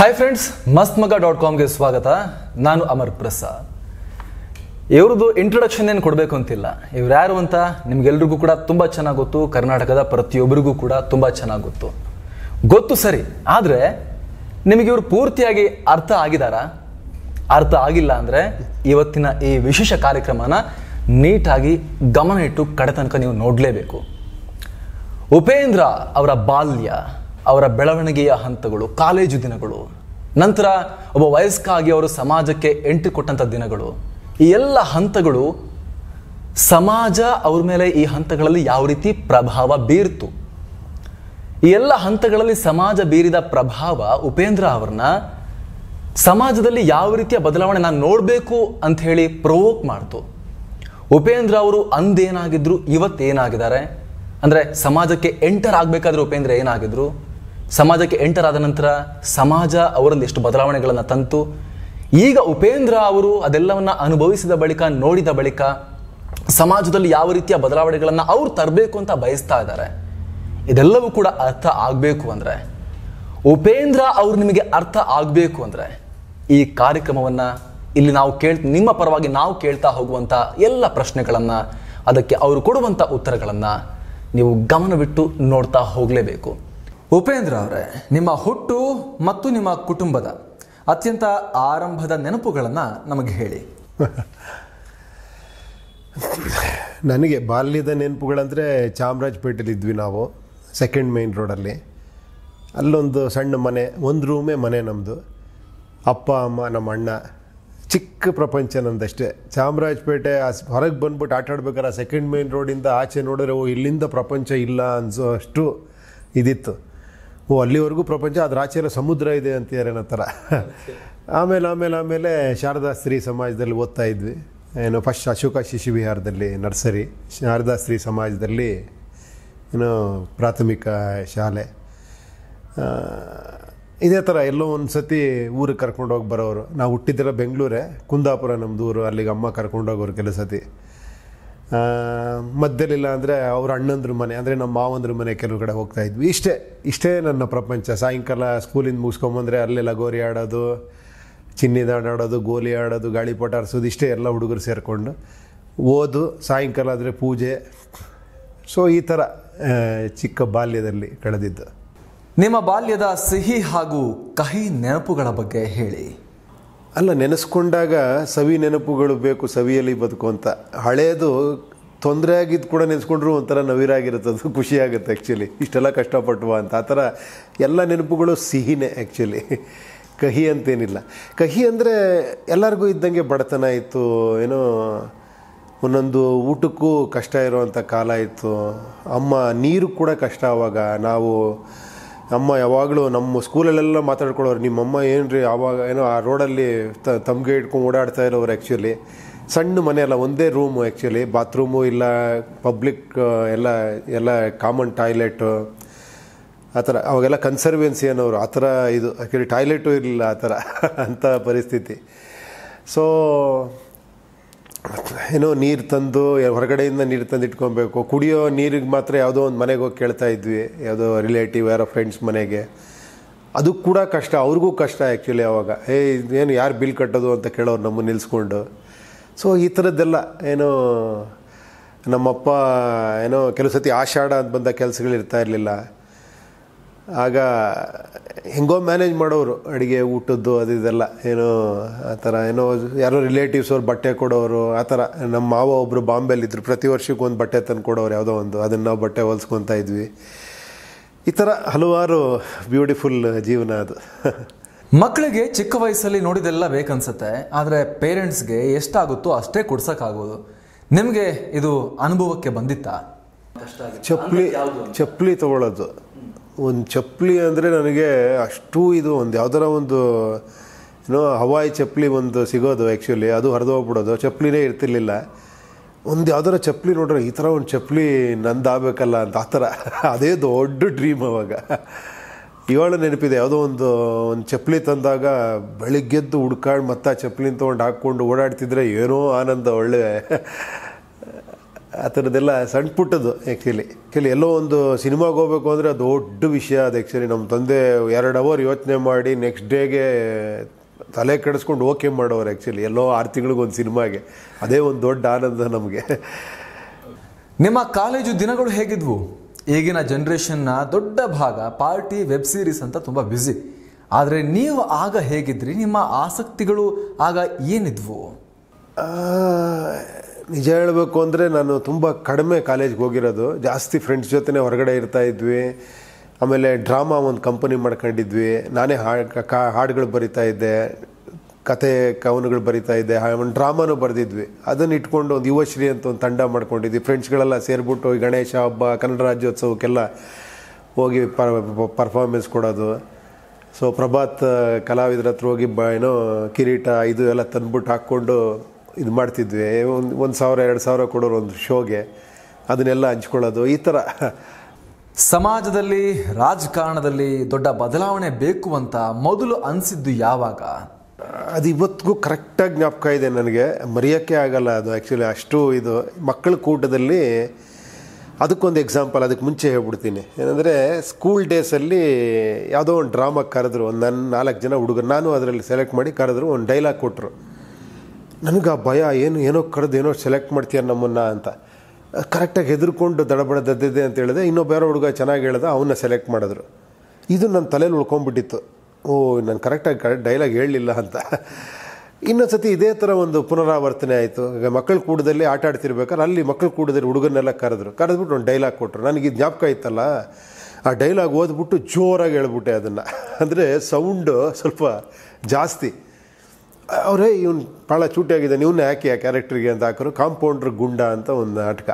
hi friends ಮಸ್ತ್ ಮಗ dot ಕಾಮ್ಗೆ ಸ್ವಾಗತ ನಾನು ಅಮರ್ ಪ್ರಸಾದ್ ಇವ್ರದ್ದು ಇಂಟ್ರೊಡಕ್ಷನ್ ಏನು ಕೊಡಬೇಕು ಅಂತಿಲ್ಲ ಇವ್ರು ಯಾರು ಅಂತ ನಿಮ್ಗೆಲ್ರಿಗೂ ಕೂಡ ತುಂಬ ಚೆನ್ನಾಗಿ ಗೊತ್ತು ಕರ್ನಾಟಕದ ಪ್ರತಿಯೊಬ್ಬರಿಗೂ ಕೂಡ ತುಂಬ ಚೆನ್ನಾಗಿ ಗೊತ್ತು ಗೊತ್ತು ಸರಿ ಆದರೆ ನಿಮಗೆ ಇವರು ಪೂರ್ತಿಯಾಗಿ ಅರ್ಥ ಆಗಿದಾರಾ ಅರ್ಥ ಆಗಿಲ್ಲ ಅಂದರೆ ಇವತ್ತಿನ ಈ ವಿಶೇಷ ಕಾರ್ಯಕ್ರಮನ ನೀಟಾಗಿ ಗಮನ ಇಟ್ಟು ಕಡೆ ತನಕ ನೀವು ನೋಡಲೇಬೇಕು ಉಪೇಂದ್ರ ಅವರ ಬಾಲ್ಯ ಅವರ ಬೆಳವಣಿಗೆಯ ಹಂತಗಳು ಕಾಲೇಜು ದಿನಗಳು ನಂತರ ಒಬ್ಬ ವಯಸ್ಕ ಆಗಿ ಅವರು ಸಮಾಜಕ್ಕೆ ಎಂಟ್ರಿ ಕೊಟ್ಟಂಥ ದಿನಗಳು ಈ ಎಲ್ಲ ಹಂತಗಳು ಸಮಾಜ ಅವ್ರ ಮೇಲೆ ಈ ಹಂತಗಳಲ್ಲಿ ಯಾವ ರೀತಿ ಪ್ರಭಾವ ಬೀರ್ತು ಈ ಎಲ್ಲ ಹಂತಗಳಲ್ಲಿ ಸಮಾಜ ಬೀರಿದ ಪ್ರಭಾವ ಉಪೇಂದ್ರ ಅವ್ರನ್ನ ಸಮಾಜದಲ್ಲಿ ಯಾವ ರೀತಿಯ ಬದಲಾವಣೆ ನಾನು ನೋಡಬೇಕು ಅಂತ ಹೇಳಿ ಪ್ರವೋಕ್ ಮಾಡ್ತು ಉಪೇಂದ್ರ ಅವರು ಅಂದೇನಾಗಿದ್ರು ಇವತ್ತೇನಾಗಿದ್ದಾರೆ ಅಂದರೆ ಸಮಾಜಕ್ಕೆ ಎಂಟರ್ ಆಗಬೇಕಾದ್ರೆ ಉಪೇಂದ್ರ ಏನಾಗಿದ್ರು ಸಮಾಜಕ್ಕೆ ಎಂಟರ್ ಆದ ನಂತರ ಸಮಾಜ ಅವರಲ್ಲಿ ಎಷ್ಟು ಬದಲಾವಣೆಗಳನ್ನು ತಂತು ಈಗ ಉಪೇಂದ್ರ ಅವರು ಅದೆಲ್ಲವನ್ನ ಅನುಭವಿಸಿದ ಬಳಿಕ ನೋಡಿದ ಬಳಿಕ ಸಮಾಜದಲ್ಲಿ ಯಾವ ರೀತಿಯ ಬದಲಾವಣೆಗಳನ್ನು ಅವ್ರು ತರಬೇಕು ಅಂತ ಬಯಸ್ತಾ ಇದ್ದಾರೆ ಇದೆಲ್ಲವೂ ಕೂಡ ಅರ್ಥ ಆಗಬೇಕು ಅಂದರೆ ಉಪೇಂದ್ರ ಅವ್ರು ನಿಮಗೆ ಅರ್ಥ ಆಗಬೇಕು ಅಂದರೆ ಈ ಕಾರ್ಯಕ್ರಮವನ್ನು ಇಲ್ಲಿ ನಾವು ಕೇಳ್ ನಿಮ್ಮ ಪರವಾಗಿ ನಾವು ಕೇಳ್ತಾ ಹೋಗುವಂಥ ಎಲ್ಲ ಪ್ರಶ್ನೆಗಳನ್ನು ಅದಕ್ಕೆ ಅವರು ಕೊಡುವಂಥ ಉತ್ತರಗಳನ್ನು ನೀವು ಗಮನವಿಟ್ಟು ನೋಡ್ತಾ ಹೋಗಲೇಬೇಕು ಉಪೇಂದ್ರ ಅವರೇ ನಿಮ್ಮ ಹುಟ್ಟು ಮತ್ತು ನಿಮ್ಮ ಕುಟುಂಬದ ಅತ್ಯಂತ ಆರಂಭದ ನೆನಪುಗಳನ್ನು ನಮಗೆ ಹೇಳಿ ನನಗೆ ಬಾಲ್ಯದ ನೆನಪುಗಳಂದರೆ ಚಾಮರಾಜಪೇಟೆಲಿ ಇದ್ವಿ ನಾವು ಸೆಕೆಂಡ್ ಮೇನ್ ರೋಡಲ್ಲಿ ಅಲ್ಲೊಂದು ಸಣ್ಣ ಮನೆ ಒಂದು ರೂಮೇ ಮನೆ ನಮ್ಮದು ಅಪ್ಪ ಅಮ್ಮ ನಮ್ಮ ಅಣ್ಣ ಚಿಕ್ಕ ಪ್ರಪಂಚ ನಮ್ದಷ್ಟೇ ಚಾಮರಾಜಪೇಟೆ ಹೊರಗೆ ಬಂದ್ಬಿಟ್ಟು ಆಟ ಆಡ್ಬೇಕಾದ್ರೆ ಆ ಸೆಕೆಂಡ್ ಮೇನ್ ರೋಡಿಂದ ಆಚೆ ನೋಡಿದ್ರೆ ಓ ಇಲ್ಲಿಂದ ಪ್ರಪಂಚ ಇಲ್ಲ ಅನ್ಸೋ ಅಷ್ಟು ಇದಿತ್ತು ಓ ಅಲ್ಲಿವರೆಗೂ ಪ್ರಪಂಚ ಅದ್ರ ಆಚೆ ಎಲ್ಲ ಸಮುದ್ರ ಇದೆ ಅಂತಿದ್ದಾರೆ ಅನ್ನೋ ಥರ ಆಮೇಲೆ ಆಮೇಲೆ ಆಮೇಲೆ ಶಾರದಾ ಸ್ತ್ರೀ ಸಮಾಜದಲ್ಲಿ ಓದ್ತಾ ಇದ್ವಿ ಏನು ಫಸ್ಟ್ ಅಶೋಕ ಶಿಶು ವಿಹಾರದಲ್ಲಿ ನರ್ಸರಿ ಶಾರದಾ ಸ್ತ್ರೀ ಸಮಾಜದಲ್ಲಿ ಏನು ಪ್ರಾಥಮಿಕ ಶಾಲೆ ಆ, ಇದೇ ಥರ ಎಲ್ಲೋ ಒಂದು ಸತಿ ಊರಿಗೆ ಕರ್ಕೊಂಡು ಹೋಗಿ ಬರೋರು ನಾವು ಹುಟ್ಟಿದ್ದೆಲ್ಲ ಬೆಂಗಳೂರೇ ಕುಂದಾಪುರ ನಮ್ಮದು ಊರು ಅಲ್ಲಿಗೆ ಅಮ್ಮ ಕರ್ಕೊಂಡು ಹೋಗೋರು ಕೆಲವು ಸತಿ ಆ, ಮಧ್ಯದಲ್ಲಿಲ್ಲ ಅಂದರೆ ಅವ್ರ ಅಣ್ಣಂದ್ರ ಮನೆ ಅಂದರೆ ನಮ್ಮ ಮಾವಂದ್ರ ಮನೆ ಕೆಲವು ಕಡೆ ಹೋಗ್ತಾ ಇದ್ವಿ ಇಷ್ಟೇ ಇಷ್ಟೇ ನನ್ನ ಪ್ರಪಂಚ ಸಾಯಂಕಾಲ ಸ್ಕೂಲಿಂದ ಮುಗಿಸ್ಕೊಂಬಂದ್ರೆ ಅಲ್ಲೆಲ್ಲ ಗೋರಿ ಆಡೋದು ಚಿನ್ನಿದಾಂಡು ಆಡೋದು ಗೋಲಿ ಆಡೋದು ಗಾಳಿಪಟ ಆರಿಸೋದು ಇಷ್ಟೇ ಎಲ್ಲ ಹುಡುಗರು ಸೇರಿಕೊಂಡು ಓದು ಸಾಯಂಕಾಲ ಆದರೆ ಪೂಜೆ ಸೊ ಈ ಥರ ಆ, ಚಿಕ್ಕ ಬಾಲ್ಯದಲ್ಲಿ ಕಳೆದಿದ್ದು ನಿಮ್ಮ ಬಾಲ್ಯದ ಸಿಹಿ ಹಾಗೂ ಕಹಿ ನೆನಪುಗಳ ಬಗ್ಗೆ ಹೇಳಿ ಅಲ್ಲ ನೆನೆಸ್ಕೊಂಡಾಗ ಸವಿ ನೆನಪುಗಳು ಬೇಕು ಸವಿಯಲ್ಲಿ ಬದುಕು ಅಂತ ಹಳೇದು ತೊಂದರೆ ಆಗಿದ್ದು ಕೂಡ ನೆನೆಸ್ಕೊಂಡ್ರು ಒಂಥರ ನವಿರಾಗಿರುತ್ತೆ ಅದು ಖುಷಿಯಾಗುತ್ತೆ ಆ್ಯಕ್ಚುಲಿ ಇಷ್ಟೆಲ್ಲ ಕಷ್ಟಪಟ್ಟುವ ಅಂತ ಆ ಥರ ಎಲ್ಲ ನೆನಪುಗಳು ಸಿಹಿನೇ ಆ್ಯಕ್ಚುಲಿ ಕಹಿ ಅಂತೇನಿಲ್ಲ ಕಹಿ ಅಂದರೆ ಎಲ್ಲರಿಗೂ ಇದ್ದಂಗೆ ಬಡತನ ಇತ್ತು ಏನೋ ಒಂದೊಂದು ಊಟಕ್ಕೂ ಕಷ್ಟ ಇರುವಂಥ ಕಾಲ ಇತ್ತು ಅಮ್ಮ ನೀರು ಕೂಡ ಕಷ್ಟ ಅವಾಗ ನಾವು ಅಮ್ಮ ಯಾವಾಗಲೂ ನಮ್ಮ ಸ್ಕೂಲಲ್ಲೆಲ್ಲ ಮಾತಾಡ್ಕೊಳ್ಳೋರು ನಿಮ್ಮಮ್ಮ ಏನು ರೀ ಆವಾಗ ಏನೋ ಆ ರೋಡಲ್ಲಿ ತ ತಮ್ಗೆ ಇಟ್ಕೊಂಡು ಓಡಾಡ್ತಾ ಇರೋರು ಆ್ಯಕ್ಚುಲಿ ಸಣ್ಣ ಮನೆ ಅಲ್ಲ ಒಂದೇ ರೂಮು ಆ್ಯಕ್ಚುಲಿ ಬಾತ್ರೂಮು ಇಲ್ಲ ಪಬ್ಲಿಕ್ ಎಲ್ಲ ಎಲ್ಲ ಕಾಮನ್ ಟಾಯ್ಲೆಟು ಆ ಥರ ಅವಾಗೆಲ್ಲ ಕನ್ಸರ್ವೆನ್ಸಿ ಅನ್ನೋರು ಆ ಥರ ಇದು ಆ್ಯಕ್ಚುಲಿ ಟಾಯ್ಲೆಟು ಇರಲಿಲ್ಲ ಆ ಥರ ಅಂಥ ಪರಿಸ್ಥಿತಿ ಸೊ ಏನೋ ನೀರು ತಂದು ಹೊರಗಡೆಯಿಂದ ನೀರು ತಂದು ಇಟ್ಕೊಬೇಕು ಕುಡಿಯೋ ನೀರಿಗೆ ಮಾತ್ರ ಯಾವುದೋ ಒಂದು ಮನೆಗೆ ಹೋಗಿ ಕೇಳ್ತಾ ಇದ್ವಿ ಯಾವುದೋ ರಿಲೇಟಿವ್ ಯಾರೋ ಫ್ರೆಂಡ್ಸ್ ಮನೆಗೆ ಅದು ಕೂಡ ಕಷ್ಟ ಅವ್ರಿಗೂ ಕಷ್ಟ ಆ್ಯಕ್ಚುಲಿ ಅವಾಗ ಏ ಏನು ಯಾರು ಬಿಲ್ ಕಟ್ಟೋದು ಅಂತ ಕೇಳೋರು ನಮ್ಮ ನಿಲ್ಲಿಸ್ಕೊಂಡು ಸೊ ಈ ಥರದ್ದೆಲ್ಲ ಏನೋ ನಮ್ಮಪ್ಪ ಏನೋ ಕೆಲವು ಸತಿ ಆಷಾಢ ಅಂತ ಬಂದ ಕೆಲಸಗಳು ಇರ್ತಾ ಇರಲಿಲ್ಲ ಆಗ ಹೆಂಗೋ ಮ್ಯಾನೇಜ್ ಮಾಡೋರು ಅಡುಗೆ ಊಟದ್ದು ಅದು ಇದೆಲ್ಲ ಏನೋ ಆ ಥರ ಏನೋ ಯಾರೋ ರಿಲೇಟಿವ್ಸ್ ಅವ್ರು ಬಟ್ಟೆ ಕೊಡೋರು ಆ ಥರ ನಮ್ಮ ಮಾವ ಒಬ್ಬರು ಬಾಂಬೆಲಿದ್ದರು ಪ್ರತಿ ವರ್ಷಕ್ಕೆ ಒಂದು ಬಟ್ಟೆ ತಂದು ಕೊಡೋರು ಯಾವುದೋ ಒಂದು ಅದನ್ನು ನಾವು ಬಟ್ಟೆ ಹೊಲ್ಸ್ಕೊತಾ ಇದ್ವಿ ಈ ಥರ ಹಲವಾರು ಬ್ಯೂಟಿಫುಲ್ ಜೀವನ ಅದು ಮಕ್ಕಳಿಗೆ ಚಿಕ್ಕ ವಯಸ್ಸಲ್ಲಿ ನೋಡಿದೆಲ್ಲ ಬೇಕನ್ಸುತ್ತೆ ಆದರೆ ಪೇರೆಂಟ್ಸ್ಗೆ ಎಷ್ಟಾಗುತ್ತೋ ಅಷ್ಟೇ ಕೊಡ್ಸೋಕ್ಕಾಗೋದು ನಿಮಗೆ ಇದು ಅನುಭವಕ್ಕೆ ಬಂದಿತ್ತಾ ಚಪ್ಪಲಿ ಚಪ್ಪಲಿ ತಗೊಳ್ಳೋದು ಒಂದು ಚಪ್ಪಲಿ ಅಂದರೆ ನನಗೆ ಅಷ್ಟು ಇದು ಒಂದು ಯಾವ್ದಾರ ಒಂದು ಏನೋ ಹವಾಯಿ ಚಪ್ಪಲಿ ಒಂದು ಸಿಗೋದು ಆ್ಯಕ್ಚುಲಿ ಅದು ಹರಿದೋಗ್ಬಿಡೋದು ಚಪ್ಪಲಿನೇ ಇರ್ತಿರ್ಲಿಲ್ಲ ಒಂದು ಯಾವ್ದಾರ ಚಪ್ಪಲಿ ನೋಡ್ರೆ ಈ ಥರ ಒಂದು ಚಪ್ಪಲಿ ನಂದಾಗಬೇಕಲ್ಲ ಅಂತ ಆ ಥರ ಅದೇ ದೊಡ್ಡ ಡ್ರೀಮ್ ಅವಾಗ ಇವಾಳು ನೆನಪಿದೆ ಯಾವುದೋ ಒಂದು ಒಂದು ಚಪ್ಪಲಿ ತಂದಾಗ ಬೆಳಿಗ್ಗೆದ್ದು ಹುಡ್ಕಾಡ್ ಮತ್ತೆ ಆ ಚಪ್ಪಲಿನ ತೊಗೊಂಡು ಹಾಕ್ಕೊಂಡು ಓಡಾಡ್ತಿದ್ರೆ ಏನೋ ಆನಂದ ಒಳ್ಳೆ ಆ ಥರದ್ದೆಲ್ಲ ಸಣ್ಣ ಪುಟ್ಟದ್ದು ಆ್ಯಕ್ಚುಲಿ ಆ್ಯಕ್ಚುಲಿ ಎಲ್ಲೋ ಒಂದು ಸಿನಿಮಾಗೆ ಹೋಗ್ಬೇಕು ಅಂದರೆ ಅದು ದೊಡ್ಡ ವಿಷಯ ಅದು ಆ್ಯಕ್ಚುಲಿ ನಮ್ಮ ತಂದೆ ಎರಡು ಅವರ್ ಯೋಚನೆ ಮಾಡಿ ನೆಕ್ಸ್ಟ್ ಡೇಗೆ ತಲೆ ಕೆಡಿಸ್ಕೊಂಡು ಓಕೆ ಮಾಡೋರು ಆ್ಯಕ್ಚುಲಿ ಎಲ್ಲೋ ಆರು ತಿಂಗಳಿಗೊಂದು ಸಿನಿಮಾಗೆ ಅದೇ ಒಂದು ದೊಡ್ಡ ಆನಂದ ನಮಗೆ ನಿಮ್ಮ ಕಾಲೇಜು ದಿನಗಳು ಹೇಗಿದ್ವು ಈಗಿನ ಜನ್ರೇಷನ್ನ ದೊಡ್ಡ ಭಾಗ ಪಾರ್ಟಿ ವೆಬ್ ಸೀರೀಸ್ ಅಂತ ತುಂಬ ಬ್ಯುಸಿ ಆದರೆ ನೀವು ಆಗ ಹೇಗಿದ್ರಿ ನಿಮ್ಮ ಆಸಕ್ತಿಗಳು ಆಗ ಏನಿದ್ವು ಆ, ನಿಜ ಹೇಳಬೇಕು ಅಂದರೆ ನಾನು ತುಂಬ ಕಡಿಮೆ ಕಾಲೇಜ್ಗೆ ಹೋಗಿರೋದು ಜಾಸ್ತಿ ಫ್ರೆಂಡ್ಸ್ ಜೊತೆನೇ ಹೊರಗಡೆ ಇರ್ತಾ ಇದ್ವಿ ಆಮೇಲೆ ಡ್ರಾಮಾ ಒಂದು ಕಂಪನಿ ಮಾಡ್ಕೊಂಡಿದ್ವಿ ನಾನೇ ಹಾಡು ಕಾ ಹಾಡುಗಳು ಬರಿತಾ ಇದ್ದೆ ಕತೆ ಕವನಗಳು ಬರಿತಾ ಇದ್ದೆ ಹಾ- ಒಂದು ಡ್ರಾಮಾನು ಬರೆದಿದ್ವಿ ಅದನ್ನು ಇಟ್ಕೊಂಡು ಒಂದು ಯುವಶ್ರೀ ಅಂತ ಒಂದು ತಂಡ ಮಾಡ್ಕೊಂಡಿದ್ವಿ ಫ್ರೆಂಡ್ಸ್ಗಳೆಲ್ಲ ಸೇರಿಬಿಟ್ಟು ಈ ಗಣೇಶ ಹಬ್ಬ ಕನ್ನಡ ರಾಜ್ಯೋತ್ಸವಕ್ಕೆಲ್ಲ ಹೋಗಿ ಪರ್ಫಾರ್ಮೆನ್ಸ್ ಕೊಡೋದು ಸೊ ಪ್ರಭಾತ್ ಕಲಾವಿದ್ರ ಹತ್ರ ಹೋಗಿ ಬ ಏನೋ ಕಿರೀಟ ಇದು ಎಲ್ಲ ತಂದ್ಬಿಟ್ಟು ಹಾಕ್ಕೊಂಡು ಇದು ಮಾಡ್ತಿದ್ವಿ ಒಂದು ಒಂದು ಸಾವಿರ ಎರಡು ಸಾವಿರ ಕೊಡೋರು ಒಂದು ಶೋಗೆ ಅದನ್ನೆಲ್ಲ ಹಂಚ್ಕೊಳ್ಳೋದು ಈ ಥರ ಸಮಾಜದಲ್ಲಿ ರಾಜಕಾರಣದಲ್ಲಿ ದೊಡ್ಡ ಬದಲಾವಣೆ ಬೇಕು ಅಂತ ಮೊದಲು ಅನಿಸಿದ್ದು ಯಾವಾಗ ಅದು ಇವತ್ತಿಗೂ ಕರೆಕ್ಟಾಗಿ ಜ್ಞಾಪಕ ಇದೆ ನನಗೆ ಮರೆಯೋಕ್ಕೆ ಆಗಲ್ಲ ಅದು ಆ್ಯಕ್ಚುಲಿ ಅಷ್ಟು ಇದು ಮಕ್ಕಳ ಕೂಟದಲ್ಲಿ ಅದಕ್ಕೊಂದು ಎಕ್ಸಾಂಪಲ್ ಅದಕ್ಕೆ ಮುಂಚೆ ಹೇಳ್ಬಿಡ್ತೀನಿ ಏನಂದರೆ ಸ್ಕೂಲ್ ಡೇಸಲ್ಲಿ ಯಾವುದೋ ಒಂದು ಡ್ರಾಮಾ ಕರೆದ್ರು ಒಂದು ನನ್ನ ನಾಲ್ಕು ಜನ ಹುಡುಗರು ನಾನು ಅದರಲ್ಲಿ ಸೆಲೆಕ್ಟ್ ಮಾಡಿ ಕರೆದ್ರು ಒಂದು ಡೈಲಾಗ್ ಕೊಟ್ಟರು ನನಗೆ ಆ ಭಯ ಏನು ಏನೋ ಕರೆದು ಏನೋ ಸೆಲೆಕ್ಟ್ ಮಾಡ್ತೀಯ ನಮ್ಮನ್ನ ಅಂತ ಕರೆಕ್ಟಾಗಿ ಹೆದರ್ಕೊಂಡು ದಡಬಡ ದದ್ದಿದೆ ಅಂತ ಹೇಳಿದೆ ಇನ್ನೊಬ್ಬ ಯಾರೋ ಹುಡುಗ ಚೆನ್ನಾಗಿ ಹೇಳ್ದ ಅವನ್ನ ಸೆಲೆಕ್ಟ್ ಮಾಡಿದ್ರು ಇದು ನನ್ನ ತಲೆಯಲ್ಲಿ ಉಳ್ಕೊಂಡ್ಬಿಟ್ಟಿತ್ತು ಓ ನಾನು ಕರೆಕ್ಟಾಗಿ ಕರೆಕ್ಟ್ ಡೈಲಾಗ್ ಹೇಳಲಿಲ್ಲ ಅಂತ ಇನ್ನೊಂದು ಸತಿ ಇದೇ ಥರ ಒಂದು ಪುನರಾವರ್ತನೆ ಆಯಿತು ಈಗ ಮಕ್ಕಳ ಕೂಡದಲ್ಲಿ ಆಟ ಆಡ್ತಿರ್ಬೇಕಾದ್ರೆ ಅಲ್ಲಿ ಮಕ್ಕಳ ಕೂಡದಲ್ಲಿ ಹುಡುಗನ್ನೆಲ್ಲ ಕರೆದ್ರು ಕರೆದ್ಬಿಟ್ಟು ಒಂದು ಡೈಲಾಗ್ ಕೊಟ್ಟರು ನನಗೆ ಇದು ಜ್ಞಾಪಕ ಇತ್ತಲ್ಲ ಆ ಡೈಲಾಗ್ ಓದ್ಬಿಟ್ಟು ಜೋರಾಗಿ ಹೇಳ್ಬಿಟ್ಟೆ ಅದನ್ನು ಅಂದರೆ ಸೌಂಡು ಸ್ವಲ್ಪ ಜಾಸ್ತಿ ಅವರೇ ಇವನು ಭಾಳ ಚೂಟಿಯಾಗಿದ್ದಾನೆ ಇವನ್ನ ಯಾಕೆ ಆ ಕ್ಯಾರೆಕ್ಟ್ರಿಗೆ ಅಂತ ಹಾಕೋರು ಕಾಂಪೌಂಡ್ರ್ ಗುಂಡ ಅಂತ ಒಂದು ನಾಟಕ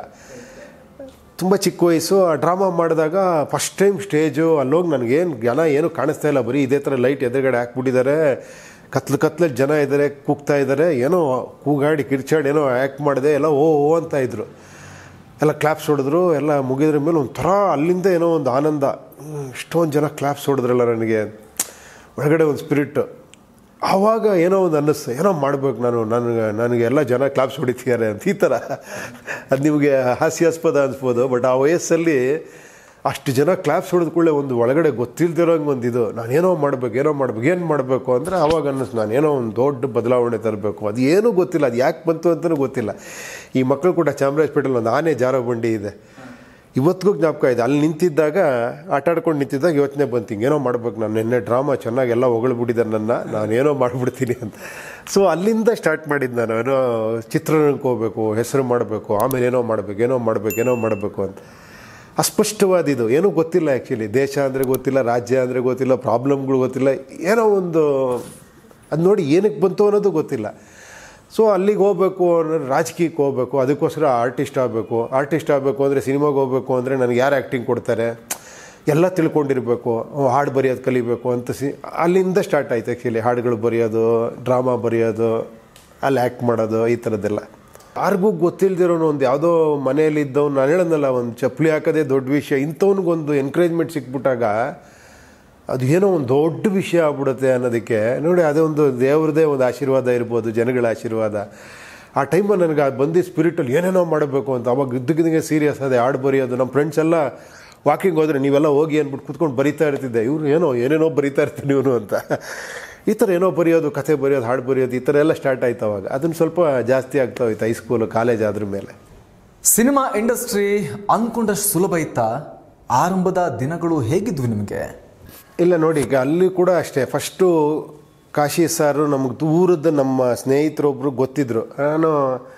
ತುಂಬ ಚಿಕ್ಕ ವಯಸ್ಸು ಆ ಡ್ರಾಮಾ ಮಾಡಿದಾಗ ಫಸ್ಟ್ ಟೈಮ್ ಸ್ಟೇಜು ಅಲ್ಲೋಗಿ ನನಗೇನು ಜನ ಏನು ಕಾಣಿಸ್ತಾ ಇಲ್ಲ ಬರೀ ಇದೇ ಥರ ಲೈಟ್ ಎದುರುಗಡೆ ಹಾಕ್ಬಿಟ್ಟಿದ್ದಾರೆ ಕತ್ಲು ಕತ್ಲಲ್ಲಿ ಜನ ಇದ್ದಾರೆ ಕೂಗ್ತಾ ಇದ್ದಾರೆ ಏನೋ ಕೂಗಾಡಿ ಕಿರ್ಚಾಡಿ ಏನೋ ಆ್ಯಕ್ಟ್ ಮಾಡಿದೆ ಎಲ್ಲ ಓ ಓ ಅಂತ ಇದ್ರು ಎಲ್ಲ ಕ್ಲಾಪ್ಸ್ ಹೊಡೆದ್ರು ಎಲ್ಲ ಮುಗಿದ್ರ ಮೇಲೆ ಒಂಥರ ಅಲ್ಲಿಂದ ಏನೋ ಒಂದು ಆನಂದ ಹ್ಮ್, ಇಷ್ಟೊಂದು ಜನ ಕ್ಲಾಪ್ಸ್ ಹೊಡೆದ್ರಲ್ಲ ನನಗೆ ಒಳಗಡೆ ಒಂದು ಸ್ಪಿರಿಟ್ ಆವಾಗ ಏನೋ ಒಂದು ಅನ್ನಿಸ್ತು ಏನೋ ಮಾಡ್ಬೇಕು ನಾನು ನನಗೆ ನನಗೆ ಎಲ್ಲ ಜನ ಕ್ಲಾಪ್ಸ್ ಹೊಡಿತಿದ್ದಾರೆ ಅಂತ ಈ ಥರ ಅದು ನಿಮಗೆ ಹಾಸ್ಯಾಸ್ಪದ ಅನ್ಸ್ಬೋದು ಬಟ್ ಆ ವಯಸ್ಸಲ್ಲಿ ಅಷ್ಟು ಜನ ಕ್ಲಾಪ್ಸ್ ಹೊಡೆದ ಕೂಡಲೇ ಒಂದು ಒಳಗಡೆ ಗೊತ್ತಿಲ್ದಿರೋಂಗೆ ಒಂದು ಇದು ನಾನೇನೋ ಮಾಡ್ಬೇಕು ಏನೋ ಮಾಡ್ಬೇಕು ಏನು ಮಾಡಬೇಕು ಅಂದರೆ ಆವಾಗ ಅನ್ನಿಸ್ತು ನಾನು ಏನೋ ಒಂದು ದೊಡ್ಡ ಬದಲಾವಣೆ ತರಬೇಕು ಅದು ಏನೂ ಗೊತ್ತಿಲ್ಲ ಅದು ಯಾಕೆ ಬಂತು ಅಂತಲೂ ಗೊತ್ತಿಲ್ಲ ಈ ಮಕ್ಕಳು ಕೂಡ ಚಾಮರಾಜಪೇಟೆಲಿ ಒಂದು ಆನೆ ಜಾರೋ ಬಂಡಿ ಇದೆ ಇವತ್ತಿಗೂ ಜ್ಞಾಪಕ ಇದೆ ಅಲ್ಲಿ ನಿಂತಿದ್ದಾಗ ಆಟ ಆಡ್ಕೊಂಡು ನಿಂತಿದ್ದಾಗ ಯೋಚನೆ ಬಂತು ಹಿಂಗೇನೋ ಮಾಡ್ಬೇಕು ನಾನು ನಿನ್ನೆ ಡ್ರಾಮಾ ಚೆನ್ನಾಗಿ ಎಲ್ಲ ಹೊಗಳ್ಬಿಟ್ಟಿದ್ದಾರೆ ನನ್ನ ನಾನೇನೋ ಮಾಡಿಬಿಡ್ತೀನಿ ಅಂತ ಸೊ ಅಲ್ಲಿಂದ ಸ್ಟಾರ್ಟ್ ಮಾಡಿದ್ದು ನಾನು ಏನೋ ಚಿತ್ರರಂಗಕ್ಕೆ ಹೋಗ್ಬೇಕು ಹೆಸರು ಮಾಡಬೇಕು ಆಮೇಲೆ ಏನೋ ಮಾಡಬೇಕು ಏನೋ ಮಾಡಬೇಕು ಏನೋ ಮಾಡಬೇಕು ಅಂತ ಅಸ್ಪಷ್ಟವಾದ ಇದು ಏನೂ ಗೊತ್ತಿಲ್ಲ ಆ್ಯಕ್ಚುಲಿ ದೇಶ ಅಂದರೆ ಗೊತ್ತಿಲ್ಲ ರಾಜ್ಯ ಅಂದರೆ ಗೊತ್ತಿಲ್ಲ ಪ್ರಾಬ್ಲಮ್ಗಳು ಗೊತ್ತಿಲ್ಲ ಏನೋ ಒಂದು ಅದು ನೋಡಿ ಏನಕ್ಕೆ ಬಂತು ಅನ್ನೋದು ಗೊತ್ತಿಲ್ಲ ಸೊ ಅಲ್ಲಿಗೆ ಹೋಗ್ಬೇಕು ಅಂದರೆ ರಾಜಕೀಯಕ್ಕೆ ಹೋಗ್ಬೇಕು ಅದಕ್ಕೋಸ್ಕರ ಆರ್ಟಿಸ್ಟ್ ಆಗಬೇಕು ಆರ್ಟಿಸ್ಟ್ ಆಗಬೇಕು ಅಂದರೆ ಸಿನಿಮಾಗೆ ಹೋಗ್ಬೇಕು ಅಂದರೆ ನನಗೆ ಯಾರು ಆ್ಯಕ್ಟಿಂಗ್ ಕೊಡ್ತಾರೆ ಎಲ್ಲ ತಿಳ್ಕೊಂಡಿರಬೇಕು ಹಾಡು ಬರೆಯೋದು ಕಲಿಬೇಕು ಅಂತ ಸಿ ಅಲ್ಲಿಂದ ಸ್ಟಾರ್ಟ್ ಆಯ್ತು ಆ್ಯಕ್ಚುಲಿ ಹಾಡುಗಳು ಬರೆಯೋದು ಡ್ರಾಮಾ ಬರೆಯೋದು ಅಲ್ಲಿ ಆ್ಯಕ್ಟ್ ಮಾಡೋದು ಈ ಥರದ್ದೆಲ್ಲ ಯಾರಿಗೂ ಗೊತ್ತಿಲ್ದಿರೋನು ಒಂದು ಯಾವುದೋ ಮನೆಯಲ್ಲಿ ಇದ್ದವ್ನು ನಾನು ಹೇಳೋದಲ್ಲ ಒಂದು ಚಪ್ಪಲಿ ಹಾಕೋದೇ ದೊಡ್ಡ ವಿಷಯ ಇಂಥವ್ನಿಗೊಂದು ಎನ್ಕರೇಜ್ಮೆಂಟ್ ಸಿಕ್ಬಿಟ್ಟಾಗ ಅದು ಏನೋ ಒಂದು ದೊಡ್ಡ ವಿಷಯ ಆಗ್ಬಿಡುತ್ತೆ ಅನ್ನೋದಕ್ಕೆ ನೋಡಿ ಅದೇ ಒಂದು ದೇವ್ರದೇ ಒಂದು ಆಶೀರ್ವಾದ ಇರ್ಬೋದು ಜನಗಳ ಆಶೀರ್ವಾದ ಆ ಟೈಮಲ್ಲಿ ನನಗೆ ಅದು ಬಂದು ಸ್ಪಿರಿಟಲ್ಲಿ ಏನೇನೋ ಮಾಡಬೇಕು ಅಂತ ಅವಾಗ ಇದ್ದಕ್ಕಿದ್ದಂಗೆ ಸೀರಿಯಸ್ ಅದೇ ಹಾಡು ಬರೆಯೋದು ನಮ್ಮ ಫ್ರೆಂಡ್ಸ್ ಎಲ್ಲ ವಾಕಿಂಗ್ ಹೋದರೆ ನೀವೆಲ್ಲ ಹೋಗಿ ಅಂದ್ಬಿಟ್ಟು ಕೂತ್ಕೊಂಡು ಬರಿತಾ ಇರ್ತಿದ್ದೆ ಇವರು ಏನೋ ಏನೇನೋ ಬರಿತಾ ಇರ್ತೀನಿ ಇವನು ಅಂತ ಈ ಥರ ಏನೋ ಬರೆಯೋದು ಕತೆ ಬರೆಯೋದು ಹಾಡು ಬರೆಯೋದು ಈ ಥರ ಎಲ್ಲ ಸ್ಟಾರ್ಟ್ ಆಯ್ತು ಅವಾಗ ಅದನ್ನು ಸ್ವಲ್ಪ ಜಾಸ್ತಿ ಆಗ್ತಾ ಹೋಯ್ತು ಹೈಸ್ಕೂಲು ಕಾಲೇಜ್ ಆದ್ರ ಮೇಲೆ ಸಿನಿಮಾ ಇಂಡಸ್ಟ್ರಿ ಅನ್ಕೊಂಡಷ್ಟು ಸುಲಭ ಇತ್ತಾ ಆರಂಭದ ದಿನಗಳು ಹೇಗಿದ್ವು ನಿಮಗೆ ಇಲ್ಲ ನೋಡಿ ಈಗ ಅಲ್ಲಿ ಕೂಡ ಅಷ್ಟೇ ಫಸ್ಟು ಕಾಶಿ ಸಾರು ನಮಗೆ ದೂರದ ನಮ್ಮ ಸ್ನೇಹಿತರೊಬ್ಬರು ಗೊತ್ತಿದ್ರು ನಾನು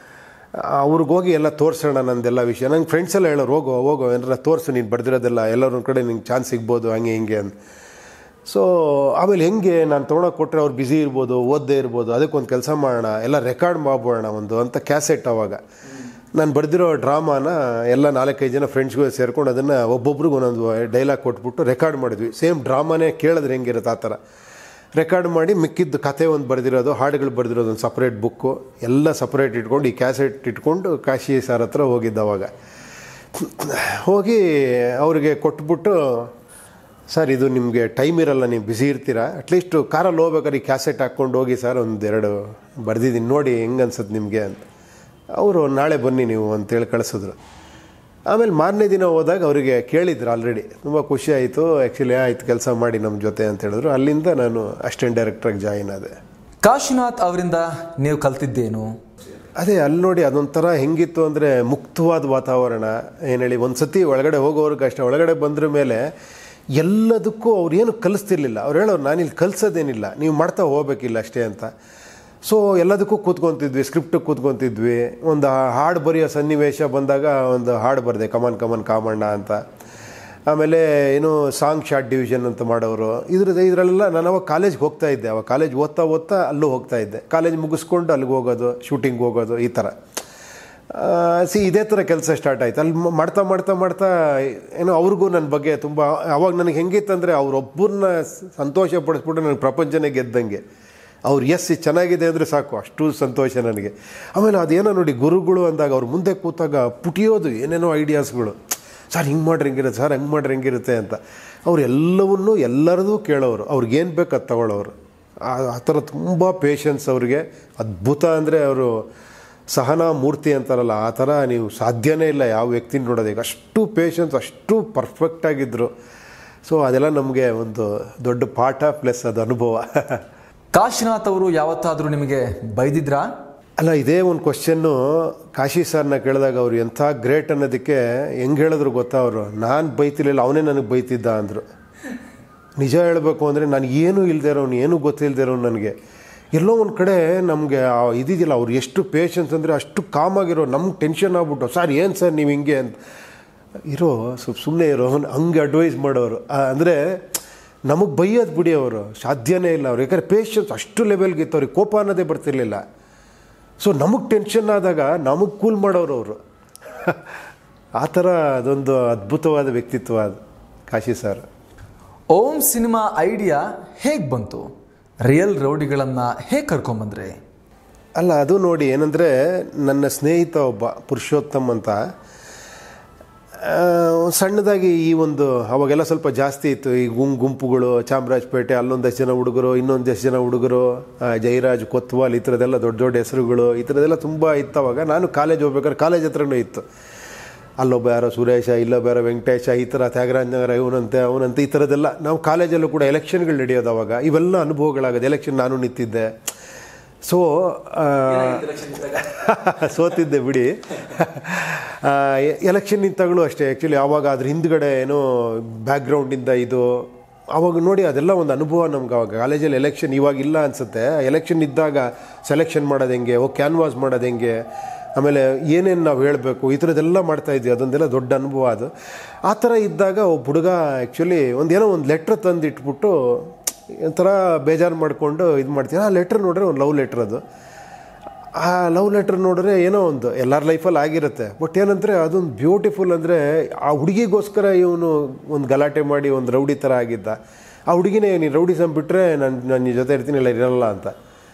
ಅವ್ರಿಗೆ ಹೋಗಿ ಎಲ್ಲ ತೋರಿಸೋಣ ನಂದೆಲ್ಲ ವಿಷಯ ನಂಗೆ ಫ್ರೆಂಡ್ಸ್ ಎಲ್ಲ ಹೇಳೋರು ಹೋಗೋ ಹೋಗೋ ಏನಾರ ತೋರಿಸು ನೀನು ಬರ್ದಿರೋದೆಲ್ಲ ಎಲ್ಲರ ಕಡೆ ನಿಂಗೆ ಚಾನ್ಸ್ ಸಿಗ್ಬೋದು ಹಂಗೆ ಹಿಂಗೆ ಅಂತ ಸೊ ಆಮೇಲೆ ಹೆಂಗೆ ನಾನು ತೊಗೊಳಕ್ಕೆ ಕೊಟ್ಟರೆ ಅವ್ರು ಬ್ಯುಸಿ ಇರ್ಬೋದು ಓದದೇ ಇರ್ಬೋದು ಅದಕ್ಕೊಂದು ಕೆಲಸ ಮಾಡೋಣ ಎಲ್ಲ ರೆಕಾರ್ಡ್ ಮಾಡ್ಬೋಣ ಒಂದು ಅಂತ ಕ್ಯಾಸೆಟ್ ಅವಾಗ ನಾನು ಬರೆದಿರೋ ಡ್ರಾಮಾನ ಎಲ್ಲ ನಾಲ್ಕೈದು ಜನ ಫ್ರೆಂಡ್ಸ್ಗೂ ಸೇರ್ಕೊಂಡು ಅದನ್ನು ಒಬ್ಬೊಬ್ರಿಗೆ ಒಂದೊಂದು ಡೈಲಾಗ್ ಕೊಟ್ಬಿಟ್ಟು ರೆಕಾರ್ಡ್ ಮಾಡಿದ್ವಿ ಸೇಮ್ ಡ್ರಾಮಾನೇ ಕೇಳಿದ್ರೆ ಹೆಂಗಿರುತ್ತೆ ಆ ಥರ ರೆಕಾರ್ಡ್ ಮಾಡಿ ಮಿಕ್ಕಿದ್ದು ಕತೆ ಒಂದು ಬರೆದಿರೋದು ಹಾಡುಗಳು ಬರೆದಿರೋದು ಒಂದು ಸಪ್ರೇಟ್ ಬುಕ್ಕು ಎಲ್ಲ ಸಪ್ರೇಟ್ ಇಟ್ಕೊಂಡು ಈ ಕ್ಯಾಸೆಟ್ ಇಟ್ಕೊಂಡು ಕಾಶಿ ಸರ್ ಹತ್ರ ಹೋಗಿದ್ದ ಅವಾಗ ಹೋಗಿ ಅವರಿಗೆ ಕೊಟ್ಬಿಟ್ಟು ಸರ್ ಇದು ನಿಮಗೆ ಟೈಮ್ ಇರಲ್ಲ ನೀವು ಬ್ಯುಸಿ ಇರ್ತೀರಾ ಅಟ್ಲೀಸ್ಟ್ ಕಾರಲ್ಲಿ ಹೋಗ್ಬೇಕಾದ್ರೆ ಈ ಕ್ಯಾಸೆಟ್ ಹಾಕ್ಕೊಂಡು ಹೋಗಿ ಸರ್ ಒಂದೆರಡು ಬರೆದಿದ್ದೀನಿ ನೋಡಿ ಹೆಂಗೆ ಅನ್ಸುತ್ತೆ ನಿಮಗೆ ಅಂತ ಅವರು ನಾಳೆ ಬನ್ನಿ ನೀವು ಅಂತೇಳಿ ಕಳಿಸಿದ್ರು ಆಮೇಲೆ ಮಾರನೇ ದಿನ ಹೋದಾಗ ಅವರಿಗೆ ಕೇಳಿದ್ರು ಆಲ್ರೆಡಿ ತುಂಬ ಖುಷಿ ಆಯಿತು ಆ್ಯಕ್ಚುಲಿ ಆಯ್ತು ಕೆಲಸ ಮಾಡಿ ನಮ್ಮ ಜೊತೆ ಅಂತ ಹೇಳಿದ್ರು ಅಲ್ಲಿಂದ ನಾನು ಅಸಿಸ್ಟೆಂಟ್ ಡೈರೆಕ್ಟ್ರಾಗಿ ಜಾಯಿನ್ ಆದೆ ಕಾಶಿನಾಥ್ ಅವರಿಂದ ನೀವು ಕಲ್ತಿದ್ದೇನು ಅದೇ ಅಲ್ಲಿ ನೋಡಿ ಅದೊಂಥರ ಹೆಂಗಿತ್ತು ಅಂದರೆ ಮುಕ್ತವಾದ ವಾತಾವರಣ ಏನು ಹೇಳಿ ಒಂದು ಸತಿ ಒಳಗಡೆ ಹೋಗೋರ್ಗೆ ಅಷ್ಟೇ ಒಳಗಡೆ ಬಂದ್ರ ಮೇಲೆ ಎಲ್ಲದಕ್ಕೂ ಅವ್ರು ಏನು ಕಲಿಸ್ತಿರ್ಲಿಲ್ಲ ಅವ್ರು ಹೇಳೋರು ನಾನಿಲ್ಲಿ ಕಲಿಸೋದೇನಿಲ್ಲ ನೀವು ಮಾಡ್ತಾ ಹೋಗ್ಬೇಕಿಲ್ಲ ಅಷ್ಟೇ ಅಂತ ಸೊ ಎಲ್ಲದಕ್ಕೂ ಕೂತ್ಕೊತಿದ್ವಿ ಸ್ಕ್ರಿಪ್ಟ್ ಕೂತ್ಕೊತಿದ್ವಿ ಒಂದು ಹಾಡು ಬರೆಯೋ ಸನ್ನಿವೇಶ ಬಂದಾಗ ಒಂದು ಹಾಡು ಬರೆದೆ ಕಮನ್ ಕಮನ್ ಕಾಮಣ್ಣ ಅಂತ ಆಮೇಲೆ ಏನು ಸಾಂಗ್ ಶಾರ್ಟ್ ಡಿವಿಷನ್ ಅಂತ ಮಾಡೋರು ಇದ್ರದ್ದು ಇದರಲ್ಲೆಲ್ಲ ನಾನು ಅವಾಗ ಕಾಲೇಜ್ಗೆ ಹೋಗ್ತಾ ಇದ್ದೆ ಅವಾಗ ಕಾಲೇಜ್ ಓದ್ತಾ ಓದ್ತಾ ಅಲ್ಲೂ ಹೋಗ್ತಾ ಇದ್ದೆ ಕಾಲೇಜ್ ಮುಗಿಸ್ಕೊಂಡು ಅಲ್ಲಿಗೆ ಹೋಗೋದು ಶೂಟಿಂಗ್ ಹೋಗೋದು ಈ ಥರ ಸಿ ಇದೇ ಥರ ಕೆಲಸ ಸ್ಟಾರ್ಟ್ ಆಯ್ತು ಅಲ್ಲಿ ಮ- ಮಾಡ್ತಾ ಮಾಡ್ತಾ ಮಾಡ್ತಾ ಏನೋ ಅವ್ರಿಗೂ ನನ್ನ ಬಗ್ಗೆ ತುಂಬ ಅವಾಗ ನನಗೆ ಹೆಂಗಿತ್ತಂದರೆ ಅವ್ರೊಬ್ಬರನ್ನ ಸಂತೋಷ ಪಡಿಸ್ಬಿಟ್ಟು ನನಗೆ ಪ್ರಪಂಚನೇ ಗೆದ್ದಂಗೆ ಅವ್ರು ಎಸ್ ಇದು ಚೆನ್ನಾಗಿದೆ ಅಂದರೆ ಸಾಕು ಅಷ್ಟು ಸಂತೋಷ ನನಗೆ ಆಮೇಲೆ ಅದೇನೋ ನೋಡಿ ಗುರುಗಳು ಅಂದಾಗ ಅವ್ರ ಮುಂದೆ ಕೂತಾಗ ಪುಟಿಯೋದು ಏನೇನೋ ಐಡಿಯಾಸ್ಗಳು ಸರ್ ಹಿಂಗೆ ಮಾಡ್ರಿ ಹೆಂಗಿರುತ್ತೆ ಸರ್ ಹಂಗೆ ಮಾಡ್ರಿ ಹೆಂಗಿರುತ್ತೆ ಅಂತ ಅವ್ರು ಎಲ್ಲವನ್ನೂ ಎಲ್ಲರದೂ ಕೇಳೋರು ಅವ್ರಿಗೇನು ಬೇಕು ಅದು ತಗೊಳ್ಳೋರು ಆ ಆ ಥರ ತುಂಬ ಪೇಷನ್ಸ್ ಅವ್ರಿಗೆ ಅದ್ಭುತ ಅಂದರೆ ಅವರು ಸಹನಾ ಮೂರ್ತಿ ಅಂತಾರಲ್ಲ ಆ ಥರ ನೀವು ಸಾಧ್ಯನೇ ಇಲ್ಲ ಯಾವ ವ್ಯಕ್ತಿನ ನೋಡೋದಕ್ಕೆ ಅಷ್ಟು ಪೇಷನ್ಸ್ ಅಷ್ಟು ಪರ್ಫೆಕ್ಟಾಗಿದ್ದರು ಸೊ ಅದೆಲ್ಲ ನಮಗೆ ಒಂದು ದೊಡ್ಡ ಪಾಠ ಪ್ಲಸ್ ಅದು ಅನುಭವ ಕಾಶಿನಾಥ್ ಅವರು ಯಾವತ್ತಾದರೂ ನಿಮಗೆ ಬೈದಿದ್ರಾ ಅಲ್ಲ ಇದೇ ಒಂದು ಕ್ವಶನ್ನು ಕಾಶಿ ಸರ್ನ ಕೇಳಿದಾಗ ಅವ್ರು ಎಂಥ ಗ್ರೇಟ್ ಅನ್ನೋದಕ್ಕೆ ಹೆಂಗೆ ಹೇಳಿದ್ರು ಗೊತ್ತಾ ಅವರು ನಾನು ಬೈತಿರ್ಲಿಲ್ಲ ಅವನೇ ನನಗೆ ಬೈತಿದ್ದ ಅಂದರು ನಿಜ ಹೇಳಬೇಕು ಅಂದರೆ ನಾನು ಏನೂ ಇಲ್ಲದೆ ಇರೋನು ಏನೂ ಗೊತ್ತಿಲ್ಲದೆ ಇರೋನು ನನಗೆ ಎಲ್ಲೋ ಒಂದು ಕಡೆ ನಮಗೆ ಇದಿದೆಯಲ್ಲ ಅವ್ರು ಎಷ್ಟು ಪೇಷನ್ಸ್ ಅಂದರೆ ಅಷ್ಟು ಕಾಮಾಗಿರೋ ನಮ್ಗೆ ಟೆನ್ಷನ್ ಆಗ್ಬಿಟ್ಟು ಸರ್ ಏನು ಸರ್ ನೀವು ಹಿಂಗೆ ಅಂತ ಇರೋ ಸ್ವಲ್ಪ ಸುಮ್ಮನೆ ಇರೋ ಹಂಗೆ ಅಡ್ವೈಸ್ ಮಾಡೋರು ಅಂದರೆ ನಮಗೆ ಬೈಯೋದು ಬಿಡಿ ಅವರು ಸಾಧ್ಯನೇ ಇಲ್ಲ ಅವ್ರು ಯಾಕಂದರೆ ಪೇಷನ್ಸ್ ಅಷ್ಟು ಲೆವೆಲ್ಗೆ ಇತ್ತು ಅವ್ರಿಗೆ ಕೋಪ ಅನ್ನೋದೇ ಬರ್ತಿರ್ಲಿಲ್ಲ ಸೊ ನಮಗೆ ಟೆನ್ಷನ್ ಆದಾಗ ನಮಗೆ ಕೂಲ್ ಮಾಡೋರು ಅವರು ಆ ಥರ ಅದೊಂದು ಅದ್ಭುತವಾದ ವ್ಯಕ್ತಿತ್ವ ಅದು Kashi sir Om cinema idea ಹೇಗೆ ಬಂತು ರಿಯಲ್ ರೌಡಿಗಳನ್ನು ಹೇಗೆ ಕರ್ಕೊಂಬಂದ್ರಿ ಅಲ್ಲ ಅದು ನೋಡಿ ಏನಂದರೆ ನನ್ನ ಸ್ನೇಹಿತ ಒಬ್ಬ ಪುರುಷೋತ್ತಮ್ ಅಂತ ಆ, ಒಂದ್ ಸಣ್ಣದಾಗಿ ಈ ಒಂದು ಅವಾಗೆಲ್ಲ ಸ್ವಲ್ಪ ಜಾಸ್ತಿ ಇತ್ತು ಈ ಗುಂ ಗುಂಪುಗಳು ಚಾಮರಾಜಪೇಟೆ ಅಲ್ಲೊಂದಷ್ಟು ಜನ ಹುಡುಗರು ಇನ್ನೊಂದಷ್ಟು ಜನ ಹುಡುಗರು ಆ, ಜಯರಾಜ್ ಕೊತ್ವಾಲ್ ಈ ಥರದ್ದೆಲ್ಲ ದೊಡ್ಡ ದೊಡ್ಡ ಹೆಸರುಗಳು ಈ ಥರದ್ದೆಲ್ಲ ತುಂಬ ಇತ್ತು ಅವಾಗ ನಾನು ಕಾಲೇಜ್ ಹೋಗ್ಬೇಕಾದ್ರೆ ಕಾಲೇಜ್ ಹತ್ರನೂ ಇತ್ತು ಅಲ್ಲೊಬ್ಬ ಯಾರೋ ಸುರೇಶ ಇಲ್ಲೊಬ್ಬ ಯಾರೋ ವೆಂಕಟೇಶ ಈ ಥರ ತ್ಯಾಗರಾಜ್ ನಗರ ಇವನಂತೆ ಅವನಂತೆ ಈ ಥರದ್ದೆಲ್ಲ ನಾವು ಕಾಲೇಜಲ್ಲೂ ಕೂಡ ಎಲೆಕ್ಷನ್ಗಳು ನಡೆಯೋದು ಅವಾಗ ಇವೆಲ್ಲ ಅನುಭವಗಳಾಗೋದು ಎಲೆಕ್ಷನ್ ನಾನು ನಿಂತಿದ್ದೆ ಸೊ ಸೋತಿದ್ದೆ ಬಿಡಿ ಎಲೆಕ್ಷನ್ ನಿಂತಾಗಲೂ ಅಷ್ಟೇ ಆ್ಯಕ್ಚುಲಿ ಆವಾಗ ಅದ್ರ ಹಿಂದ್ಗಡೆ ಏನೋ ಬ್ಯಾಕ್ಗ್ರೌಂಡಿಂದ ಇದು ಅವಾಗ ನೋಡಿ ಅದೆಲ್ಲ ಒಂದು ಅನುಭವ ನಮ್ಗೆ ಅವಾಗ ಕಾಲೇಜಲ್ಲಿ ಎಲೆಕ್ಷನ್ ಇವಾಗ ಇಲ್ಲ ಅನಿಸುತ್ತೆ ಎಲೆಕ್ಷನ್ ಇದ್ದಾಗ ಸೆಲೆಕ್ಷನ್ ಮಾಡೋದು ಹೆಂಗೆ ಓ ಕ್ಯಾನ್ವಾಸ್ ಮಾಡೋದು ಹೆಂಗೆ ಆಮೇಲೆ ಏನೇನು ನಾವು ಹೇಳಬೇಕು ಈ ಥರದ್ದೆಲ್ಲ ಮಾಡ್ತಾ ಇದ್ವಿ ಅದೊಂದೆಲ್ಲ ದೊಡ್ಡ ಅನುಭವ ಅದು ಆ ಥರ ಇದ್ದಾಗ ಒಬ್ಬ ಹುಡುಗ ಆ್ಯಕ್ಚುಲಿ ಒಂದೇನೋ ಒಂದು ಲೆಟ್ರ್ ತಂದು ಇಟ್ಬಿಟ್ಟು ಒಂಥರ ಬೇಜಾರು ಮಾಡಿಕೊಂಡು ಇದು ಮಾಡ್ತೀನಿ ಆ ಲೆಟ್ರ್ ನೋಡ್ರೆ ಒಂದು ಲವ್ ಲೆಟ್ರ್ ಅದು ಆ ಲವ್ ಲೆಟ್ರ್ ನೋಡಿದ್ರೆ ಏನೋ ಒಂದು ಎಲ್ಲರ ಲೈಫಲ್ಲಿ ಆಗಿರುತ್ತೆ ಬಟ್ ಏನಂದರೆ ಅದೊಂದು ಬ್ಯೂಟಿಫುಲ್ ಅಂದರೆ ಆ ಹುಡುಗಿಗೋಸ್ಕರ ಇವನು ಒಂದು ಗಲಾಟೆ ಮಾಡಿ ಒಂದು ರೌಡಿ ಥರ ಆಗಿದ್ದ ಆ ಹುಡುಗಿನೇ ನೀನು ರೌಡಿಸಮ್ ಬಿಟ್ಟರೆ ನಾನು ನಾನು ನಿನ್ನ ಜೊತೆ ಇರ್ತೀನಿ ಇಲ್ಲ ಇರಲ್ಲ ಅಂತ